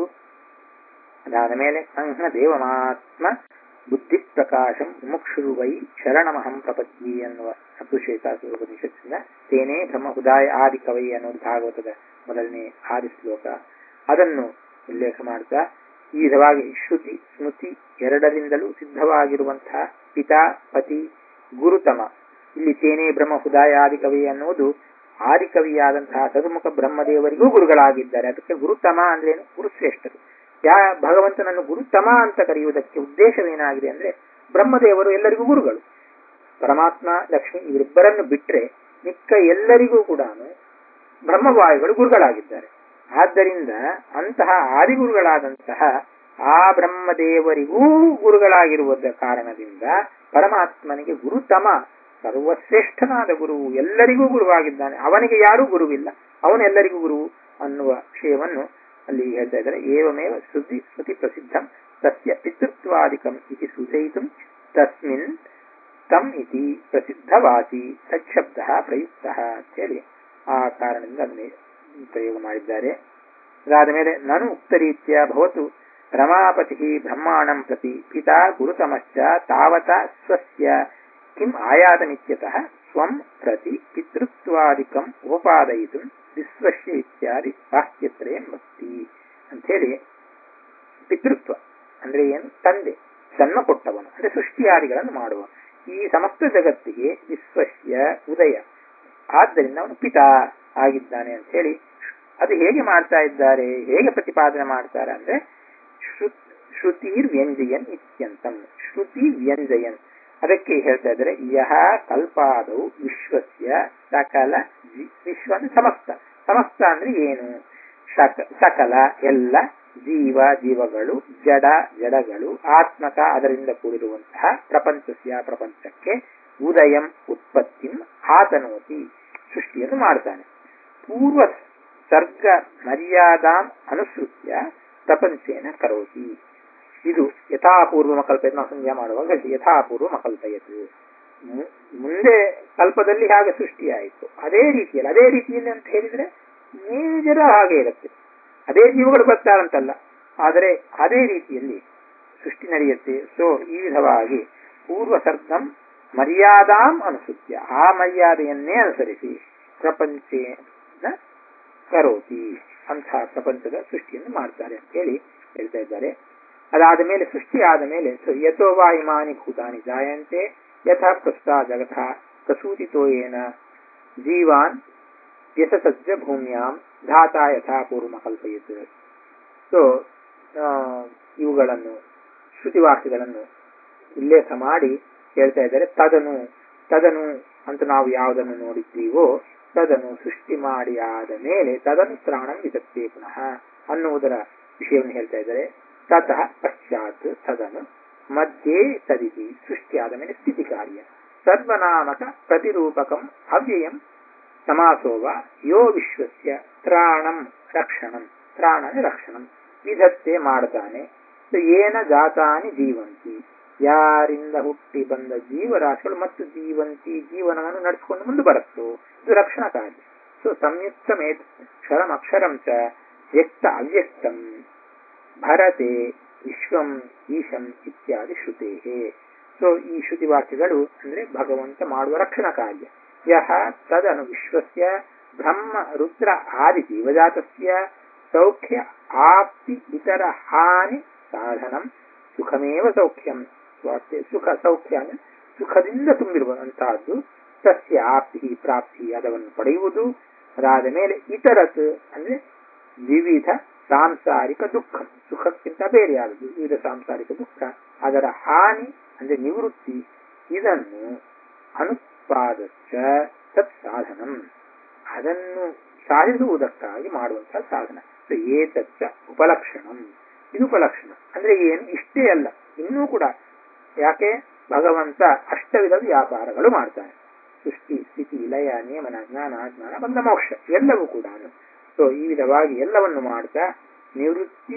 ಅದಾದ ಮೇಲೆ ಸಂಘ ದೇವಮಾತ್ಮ ಬುದ್ಧಿ ಪ್ರಕಾಶಂ ಮುಕ್ಷುರು ವೈ ಶರಣಮಹಂ ಪ್ರಪತ್ತಿ ಅನ್ನುವ ಉಪನಿಷತ್ತಿನ ತೇನೇ ಬ್ರಹ್ಮಹುದಾಯ ಆದಿ ಕವೈ ಅನ್ನೋದು ಭಾಗವತದ ಮೊದಲನೇ ಆದಿ ಶ್ಲೋಕ ಅದನ್ನು ಉಲ್ಲೇಖ ಮಾಡ್ತಾ ಈ ವಿಧವಾಗಿ ಶ್ರುತಿ ಸ್ಮೃತಿ ಎರಡರಿಂದಲೂ ಸಿದ್ಧವಾಗಿರುವಂತಹ ಪಿತಾ ಪತಿ ಗುರುತಮ ಇಲ್ಲಿ ತೇನೇ ಬ್ರಹ್ಮ ಹುದಾಯ ಆದಿಕವಿ ಅನ್ನುವುದು ಆದಿಕವಿಯಾದಂತಹ ಚತುರ್ಮುಖ ಬ್ರಹ್ಮದೇವರಿಗೂ ಗುರುಗಳಾಗಿದ್ದಾರೆ ಅದಕ್ಕೆ ಗುರುತಮ ಅಂದ್ರೇನು ಗುರುಶ್ರೇಷ್ಠರು ಯಾ ಭಗವಂತನನ್ನು ಗುರುತಮ ಅಂತ ಕರೆಯುವುದಕ್ಕೆ ಉದ್ದೇಶವೇನಾಗಿದೆ ಅಂದ್ರೆ ಬ್ರಹ್ಮದೇವರು ಎಲ್ಲರಿಗೂ ಗುರುಗಳು ಪರಮಾತ್ಮ ಲಕ್ಷ್ಮಿ ಇವರಿಬ್ಬರನ್ನು ಬಿಟ್ರೆ ಮಿಕ್ಕ ಎಲ್ಲರಿಗೂ ಕೂಡ ಬ್ರಹ್ಮವಾಯುಗಳು ಗುರುಗಳಾಗಿದ್ದಾರೆ ಆದ್ದರಿಂದ ಅಂತಹ ಆದಿಗುರುಗಳಾದಂತಹ ಆ ಬ್ರಹ್ಮದೇವರಿಗೂ ಗುರುಗಳಾಗಿರುವುದ ಕಾರಣದಿಂದ ಪರಮಾತ್ಮನಿಗೆ ಗುರುತಮ ಸರ್ವಶ್ರೇಷ್ಠನಾದ ಗುರುವು ಎಲ್ಲರಿಗೂ ಗುರುವಾಗಿದ್ದಾನೆ ಅವನಿಗೆ ಯಾರೂ ಗುರುವಿಲ್ಲ ಅವನೆಲ್ಲರಿಗೂ ಗುರುವು ಅನ್ನುವ ವಿಷಯವನ್ನು ಅಲ್ಲಿ ಹೇಳ್ತಾ ಇದ್ದಾರೆ ಏವಮೇವ ಶ್ರುತಿ ಸ್ಮೃತಿ ಪ್ರಸಿದ್ಧಂ ತಸ್ಯ ಪಿತೃತ್ವಾದಿಕಂ ಇತಿ ಸೂಚಯಿತು ತಸ್ಮಿನ್ ತಮ್ ಇತಿ ಪ್ರಸಿದ್ಧವಾಸಿ ತಚ್ಛಬ್ದ ಪ್ರಯುಕ್ತ ಅಂತೇಳಿ ಆ ಕಾರಣದಿಂದ ಅದನ್ನೇ ಪ್ರಯೋಗ ಮಾಡಿದ್ದಾರೆ ಅದಾದ ಮೇಲೆ ನಾನು ಉಕ್ತ ರೀತ್ಯ ಭವತು ರಮಾಪತಿ ಬ್ರಹ್ಮಾಣಂ ಪ್ರತಿ ಪಿತಾ ಗುರುತಮಶ್ಚ ತಾವತ ಸ್ವಸ್ಯ ಕಿಂ ಆಯಾತಮಿತ್ಯತಃ ಸ್ವಂ ಪ್ರತಿ ಪಿತೃತ್ವಾದಿಕಂ ಉಪಪಾದಯಿತು ವಿಶ್ವಸ್ಯ ಇತ್ಯಾದಿ ವಾಕ್ಯತ್ರಯಂ ಭಕ್ತಿ ಅಂಥೇಳಿ ಪಿತೃತ್ವ ಅಂದ್ರೆ ಏನು ತಂದೆ ಜನ್ಮ ಕೊಟ್ಟವನು ಅಂದ್ರೆ ಸೃಷ್ಟಿಯಾದಿಗಳನ್ನು ಮಾಡುವ ಈ ಸಮಸ್ತ ಜಗತ್ತಿಗೆ ವಿಶ್ವಸ್ಯ ಉದಯ ಆದ್ದರಿಂದ ಅವನು ಪಿತಾ ಆಗಿದ್ದಾನೆ ಅಂತ ಹೇಳಿ ಅದು ಹೇಗೆ ಮಾಡ್ತಾ ಇದ್ದಾರೆ ಹೇಗೆ ಪ್ರತಿಪಾದನೆ ಮಾಡ್ತಾರೆ ಅಂದ್ರೆ ಶ್ರುತಿರ್ ವ್ಯಂಜಯನ್ ಇತ್ಯಂತಂ ಶ್ರುತಿ ವ್ಯಂಜಯನ್ ಅದಕ್ಕೆ ಹೇಳ್ತಾ ಇದ್ದಾರೆ ಯಹ ಕಲ್ಪಾದವು ವಿಶ್ವಸ್ಯ ಸಕಲ ವಿಶ್ವ ಅಂದ್ರೆ ಸಮಸ್ತ ಸಮಸ್ತ ಅಂದ್ರೆ ಏನು ಸಕ ಸಕಲ ಎಲ್ಲ ಜೀವ ಜೀವಗಳು ಜಡ ಜಡಗಳು ಆತ್ಮಕ ಅದರಿಂದ ಕೂಡಿರುವಂತಹ ಪ್ರಪಂಚಸ್ಯ ಪ್ರಪಂಚಕ್ಕೆ ಉದಯಂ ಉತ್ಪತ್ತಿ ಆತನೋತಿ ಸೃಷ್ಟಿಯನ್ನು ಮಾಡ್ತಾನೆ ಪೂರ್ವ ಸರ್ಗ ಮರ್ಯಾದಾಂ ಅನುಸೃತ್ಯ ಪ್ರಪಂಚೇನ ಕರೋತಿ ಇದು ಯಥಾಪೂರ್ವ ಕಲ್ಪಯತ್ ನಾವು ಸಂಧ್ಯಾ ಮಾಡುವಾಗ ಯಥಾಪೂರ್ವ ಕಲ್ಪಯತು ಮುಂದೆ ಕಲ್ಪದಲ್ಲಿ ಹಾಗೆ ಸೃಷ್ಟಿಯಾಯಿತು ಅದೇ ರೀತಿಯಲ್ಲಿ ಅದೇ ರೀತಿಯಲ್ಲಿ ಅಂತ ಹೇಳಿದ್ರೆ ಮೇಜರ ಹಾಗೆ ಇರುತ್ತೆ ಅದೇ ಜೀವಗಳು ಬರ್ತಾರಂತಲ್ಲ ಆದರೆ ಅದೇ ರೀತಿಯಲ್ಲಿ ಸೃಷ್ಟಿ ನಡೆಯುತ್ತೆ ಸೊ ಈ ವಿಧವಾಗಿ ಪೂರ್ವ ಸರ್ಗಂ ಮರ್ಯಾದಾಂ ಅನುಸೃತ್ಯ ಆ ಮರ್ಯಾದೆಯನ್ನೇ ಅನುಸರಿಸಿ ಪ್ರಪಂಚೇನ ಕರೋತಿ ಅಂತಹ ಪ್ರಪಂಚದ ಸೃಷ್ಟಿಯನ್ನು ಮಾಡ್ತಾರೆ ಅಂತ ಹೇಳಿ ಹೇಳ್ತಾ ಇದ್ದಾರೆ ಅದಾದ ಮೇಲೆ ಸೃಷ್ಟಿ ಆದ ಮೇಲೆ ಯಥೋ ವಾ ಇಮಾನಿ ಭೂತಾನಿ ಜಾಯಂತೆ ಯಥಾ ಪ್ರಸ್ತಾ ಜಗತ ಪ್ರಸೂತಿತೋ ಏನ ಜೀವಾನ್ ಯಶಸಜ್ಜ ಭೂಮ್ಯಾಂ ಧಾತ ಯಥಾ ಪೂರ್ವ ಕಲ್ಪಯಿತು ಸೊ ಇವುಗಳನ್ನು ಶ್ರುತಿವಾಕ್ಯಗಳನ್ನು ಉಲ್ಲೇಖ ಮಾಡಿ ಹೇಳ್ತಾ ಇದ್ದಾರೆ ತದನು ತದನು ಅಂತ ನಾವು ಯಾವುದನ್ನು ನೋಡಿದ್ದೀವೋ ತದನು ಸೃಷ್ಟಿ ಮಾಡಿ ಆದ ಮೇಲೆ ತದನು ತ್ರಾಣಂ ವಿದತ್ತೆ ಪುನಃ ಅನ್ನುವುದರ ವಿಷಯವನ್ನು ಹೇಳ್ತಾ ಇದ್ದಾರೆ ತತಃ ಪಶ್ಚಾತ್ ತದನು ಮಧ್ಯೆ ತದಿತಿ ಸೃಷ್ಟಿಯಾದ ಮೇಲೆ ಸ್ಥಿತಿ ಕಾರ್ಯ ಸರ್ವನಾಮಕ ಪ್ರತಿರೂಪಕಂ ಅವ್ಯಯಂ ಸಮಾಸೋವ ಯೋ ವಿಶ್ವಸ್ಯ ತ್ರಾಣಂ ರಕ್ಷಣಂ ತ್ರಾಣ ರಕ್ಷಣಂ ವಿಧತ್ತೆ ಮಾಡ್ತಾನೆ ಏನ ಜಾತಾನಿ ಜೀವಂತಿ ಯಾರಿಂದ ಹುಟ್ಟಿ ಬಂದ ಜೀವರಾಶಿಗಳು ಮತ್ತು ಜೀವಂತಿ ಜೀವನವನ್ನು ನಡೆಸಿಕೊಂಡು ಮುಂದೆ ಬರುತ್ತೋ ಇದು ರಕ್ಷಣಾ ಕಾರ್ಯ ಸೊ ಸಂಯುಕ್ತಮೇತ್ ಕ್ಷರಂ ಅಕ್ಷರಂ ಚ ವ್ಯಕ್ತ ಅವ್ಯಕ್ತಂ ಭರತೆ ವಿಶ್ವಂ ಈಶಂ ಇತ್ಯಾದಿ ಶ್ರುತೇ ಸೊ ಈ ಶ್ರುತಿ ವಾಕ್ಯಗಳು ಅಂದ್ರೆ ಭಗವಂತ ಮಾಡುವ ರಕ್ಷಣಾ ಕಾರ್ಯ ಯಹ ತದನು ವಿಶ್ವಸ್ಯ ಬ್ರಹ್ಮ ರುದ್ರ ಆದಿ ಜೀವಜಾತಸ್ಯ ಸೌಖ್ಯ ಆಪ್ತಿ ಇತರ ಹಾನಿ ಸಾಧನಂ ಸುಖಮೇವ ಸೌಖ್ಯಂ ಸುಖ ಸೌಖ್ಯ ಅಂದ್ರೆ ಸುಖದಿಂದ ತುಂಬಿರುವಂತಹದ್ದು ಸಸ್ಯ ಆಪ್ತಿ ಪ್ರಾಪ್ತಿ ಅದನ್ನು ಪಡೆಯುವುದು ಅದಾದ ಮೇಲೆ ಇತರತ್ ಅಂದ್ರೆ ವಿವಿಧ ಸಾಂಸಾರಿಕ ದುಃಖ ಸುಖಕ್ಕಿಂತ ಬೇರೆಯಾದದು ವಿವಿಧ ಸಾಂಸಾರಿಕ ದುಃಖ ಅದರ ಹಾನಿ ಅಂದ್ರೆ ನಿವೃತ್ತಿ ಇದನ್ನು ಅನುತ್ಪಾದಚ್ಚ ತತ್ ಸಾಧನಂ ಅದನ್ನು ಸಾಧಿಸುವುದಕ್ಕಾಗಿ ಮಾಡುವಂತಹ ಸಾಧನ ಸೊ ಏತಚ್ಚ ಉಪಲಕ್ಷಣಂ ಇದು ಉಪಲಕ್ಷಣ ಅಂದ್ರೆ ಏನು ಇಷ್ಟೇ ಅಲ್ಲ ಇನ್ನೂ ಕೂಡ ಯಾಕೆ ಭಗವಂತ ಅಷ್ಟವಿಧ ವ್ಯಾಪಾರಗಳು ಮಾಡ್ತಾನೆ ಸೃಷ್ಟಿ ಸ್ಥಿತಿ ಲಯ ನಿಯಮನ ಜ್ಞಾನ ಅಜ್ಞಾನ ಬಂದ ಮೋಕ್ಷ ಎಲ್ಲವೂ ಕೂಡ ಸೊ ಈ ವಿಧವಾಗಿ ಎಲ್ಲವನ್ನು ಮಾಡ್ತಾ ನಿವೃತ್ತಿ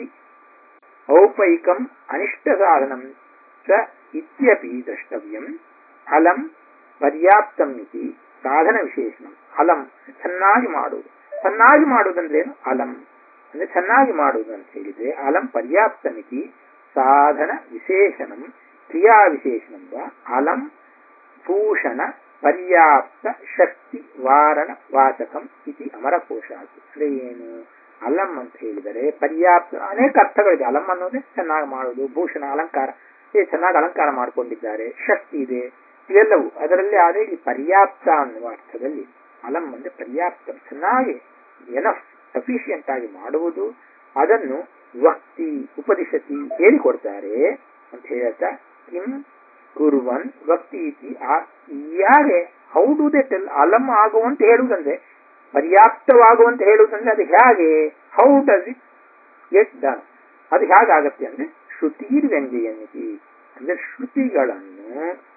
ಔಪೈಕಂ ಅನಿಷ್ಟ ಸಾಧನಂ ಚ ಇತ್ಯಪಿ ದ್ರಷ್ಟವ್ಯಂ ಅಲಂ ಪರ್ಯಾಪ್ತಂ ಇತಿ ಸಾಧನ ವಿಶೇಷಣ ಅಲಂ ಚೆನ್ನಾಗಿ ಮಾಡುವುದು ಚೆನ್ನಾಗಿ ಮಾಡುವುದಂದ್ರೆ ಏನು ಅಲಂ ಅಂದ್ರೆ ಚೆನ್ನಾಗಿ ಮಾಡುವುದು ಅಂತ ಹೇಳಿದ್ರೆ ಅಲಂ ಪರ್ಯಾಪ್ತಮಿತಿ ಸಾಧನ ವಿಶೇಷಣಂ ಕ್ರಿಯಾ ವಿಶೇಷಣಂ ಅಲಂ ಭೂಷಣ ಪರ್ಯಾಪ್ತ ಶಕ್ತಿ ವಾರಣ ವಾಚಕಂ ಇತಿ ಅಮರಕೋಶ ಅಂದ್ರೆ ಏನು ಅಲಂ ಅಂತ ಹೇಳಿದರೆ ಪರ್ಯಾಪ್ತ ಅನೇಕ ಅರ್ಥಗಳಿದೆ ಅಲಂ ಅನ್ನೋದೇ ಚೆನ್ನಾಗಿ ಮಾಡುವುದು ಭೂಷಣ ಅಲಂಕಾರ ಏ ಚೆನ್ನಾಗಿ ಅಲಂಕಾರ ಮಾಡಿಕೊಂಡಿದ್ದಾರೆ ಶಕ್ತಿ ಇದೆ ಇವೆಲ್ಲವೂ ಅದರಲ್ಲಿ ಆದ್ರೆ ಈ ಪರ್ಯಾಪ್ತ ಅನ್ನುವ ಅರ್ಥದಲ್ಲಿ ಅಲಂ ಅಂದ್ರೆ ಪರ್ಯಾಪ್ತ ಚೆನ್ನಾಗಿ ಎನಫ್ ಸಫಿಷಿಯಂಟ್ ಆಗಿ ಮಾಡುವುದು ಅದನ್ನು ವಕ್ತಿ ಉಪದಿಶತಿ ಹೇಳಿಕೊಡ್ತಾರೆ ಅಂತ ಹೇಳ್ತಾ ಕಿಂ ಕುರುವನ್ ವಕ್ತಿ ಇತಿ ಯಾಗೆ ಹೌ ಡು ದೇ ಟೆಲ್ ಅಲಂ ಆಗುವಂತ ಹೇಳುವುದಂದ್ರೆ ಪರ್ಯಾಪ್ತವಾಗುವಂತ ಹೇಳುವುದಂದ್ರೆ ಅದು ಹೇಗೆ how does it get done ಅದು ಹೇಗಾಗತ್ತೆ ಅಂದ್ರೆ ಶ್ರುತಿರ್ ವ್ಯಂಜಯನಿತಿ ಅಂದ್ರೆ ಶ್ರುತಿಗಳನ್ನು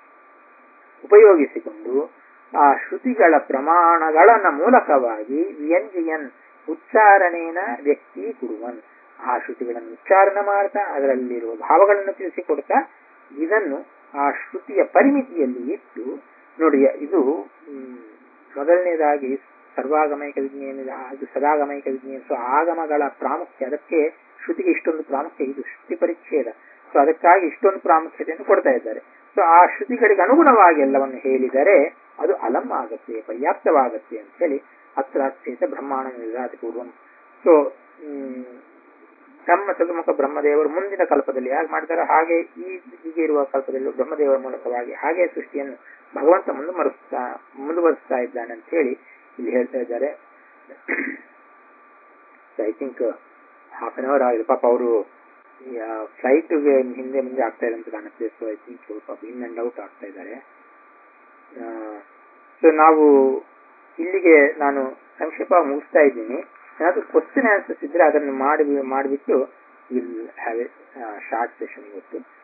ಉಪಯೋಗಿಸಿಕೊಂಡು ಆ ಶ್ರುತಿಗಳ ಪ್ರಮಾಣಗಳನ್ನ ಮೂಲಕವಾಗಿ ವ್ಯಂಜಯನ್ ಉಚ್ಚಾರಣೆನ ವ್ಯಕ್ತಿ ಕುರುವನ್ ಆ ಶ್ರುತಿಗಳನ್ನು ಉಚ್ಚಾರಣೆ ಮಾಡ್ತಾ ಅದರಲ್ಲಿರುವ ಭಾವಗಳನ್ನು ತಿಳಿಸಿಕೊಡ್ತಾ ಇದನ್ನು ಆ ಶ್ರುತಿಯ ಪರಿಮಿತಿಯಲ್ಲಿ ಇಟ್ಟು ನೋಡಿ ಇದು ಮೊದಲನೇದಾಗಿ ಸರ್ವಾಗಮೈಕ ವಿಜ್ಞಾನ ಅದು ಸದಾಗಮೈಕ ವಿಜ್ಞಾನ ಸೊ ಆಗಮಗಳ ಪ್ರಾಮುಖ್ಯ ಅದಕ್ಕೆ ಶ್ರುತಿಗೆ ಇಷ್ಟೊಂದು ಪ್ರಾಮುಖ್ಯ ಇದು ಶ್ರುತಿ ಪರಿಚ್ಛೇದ ಸೊ ಅದಕ್ಕಾಗಿ ಇಷ್ಟೊಂದು ಪ್ರಾಮುಖ್ಯತೆಯನ್ನು ಕೊಡ್ತಾ ಇದ್ದಾರೆ ಸೊ ಆ ಶ್ರುತಿಗಳಿಗೆ ಅನುಗುಣವಾಗಿ ಎಲ್ಲವನ್ನು ಹೇಳಿದರೆ ಅದು ಅಲಂ ಆಗತ್ತೆ ಪರ್ಯಾಪ್ತವಾಗತ್ತೆ ಅಂತ ಹೇಳಿ ಅತ್ರಾಚೇತ ಬ್ರಹ್ಮಾಂಡ ನಿರ್ಧಾತ ಪೂರ್ವಂ ಸೊ ಬ್ರಹ್ಮ ಚತುರ್ಮುಖ ಬ್ರಹ್ಮದೇವರು ಮುಂದಿನ ಕಲ್ಪದಲ್ಲಿ ಹೇಗೆ ಮಾಡ್ತಾರೆ ಹಾಗೆ ಈ ಹೀಗೆ ಇರುವ ಕಲ್ಪದಲ್ಲೂ ಬ್ರಹ್ಮದೇವರ ಮೂಲಕವಾಗಿ ಹಾಗೆ ಸೃಷ್ಟಿಯನ್ನು ಭಗವಂತ ಮುಂದುವರಿಸ್ತಾ ಮುಂದುವರಿಸ್ತಾ ಇದ್ದಾನೆ ಅಂತ ಹೇಳಿ ಇಲ್ಲಿ ಹೇಳ್ತಾ ಇದ್ದಾರೆ I think half an hour ಆಗಿದೆ ಪಾಪ ಅವರು ಫ್ಲೈಟ್ಗೆ ಹಿಂದೆ ಮುಂದೆ ಆಗ್ತಾ ಇದೆ ಅಂತ ಕಾಣುತ್ತೆ ಸೊ ಐ ಥಿಂಕ್ ಸ್ವಲ್ಪ ಇನ್ ಅಂಡ್ ಔಟ್ ಆಗ್ತಾ ಇದ್ದಾರೆ ಸೊ ನಾವು ಇಲ್ಲಿಗೆ ನಾನು ಸಂಕ್ಷೇಪ ಮುಗಿಸ್ತಾ ಇದ್ದೀನಿ ಏನಾದರೂ ಕ್ವಶನ್ ಆನ್ಸರ್ಸ್ ಇದ್ರೆ ಅದನ್ನು ಮಾಡಿ ಮಾಡಿಬಿಟ್ಟು will have a short session ಇವತ್ತು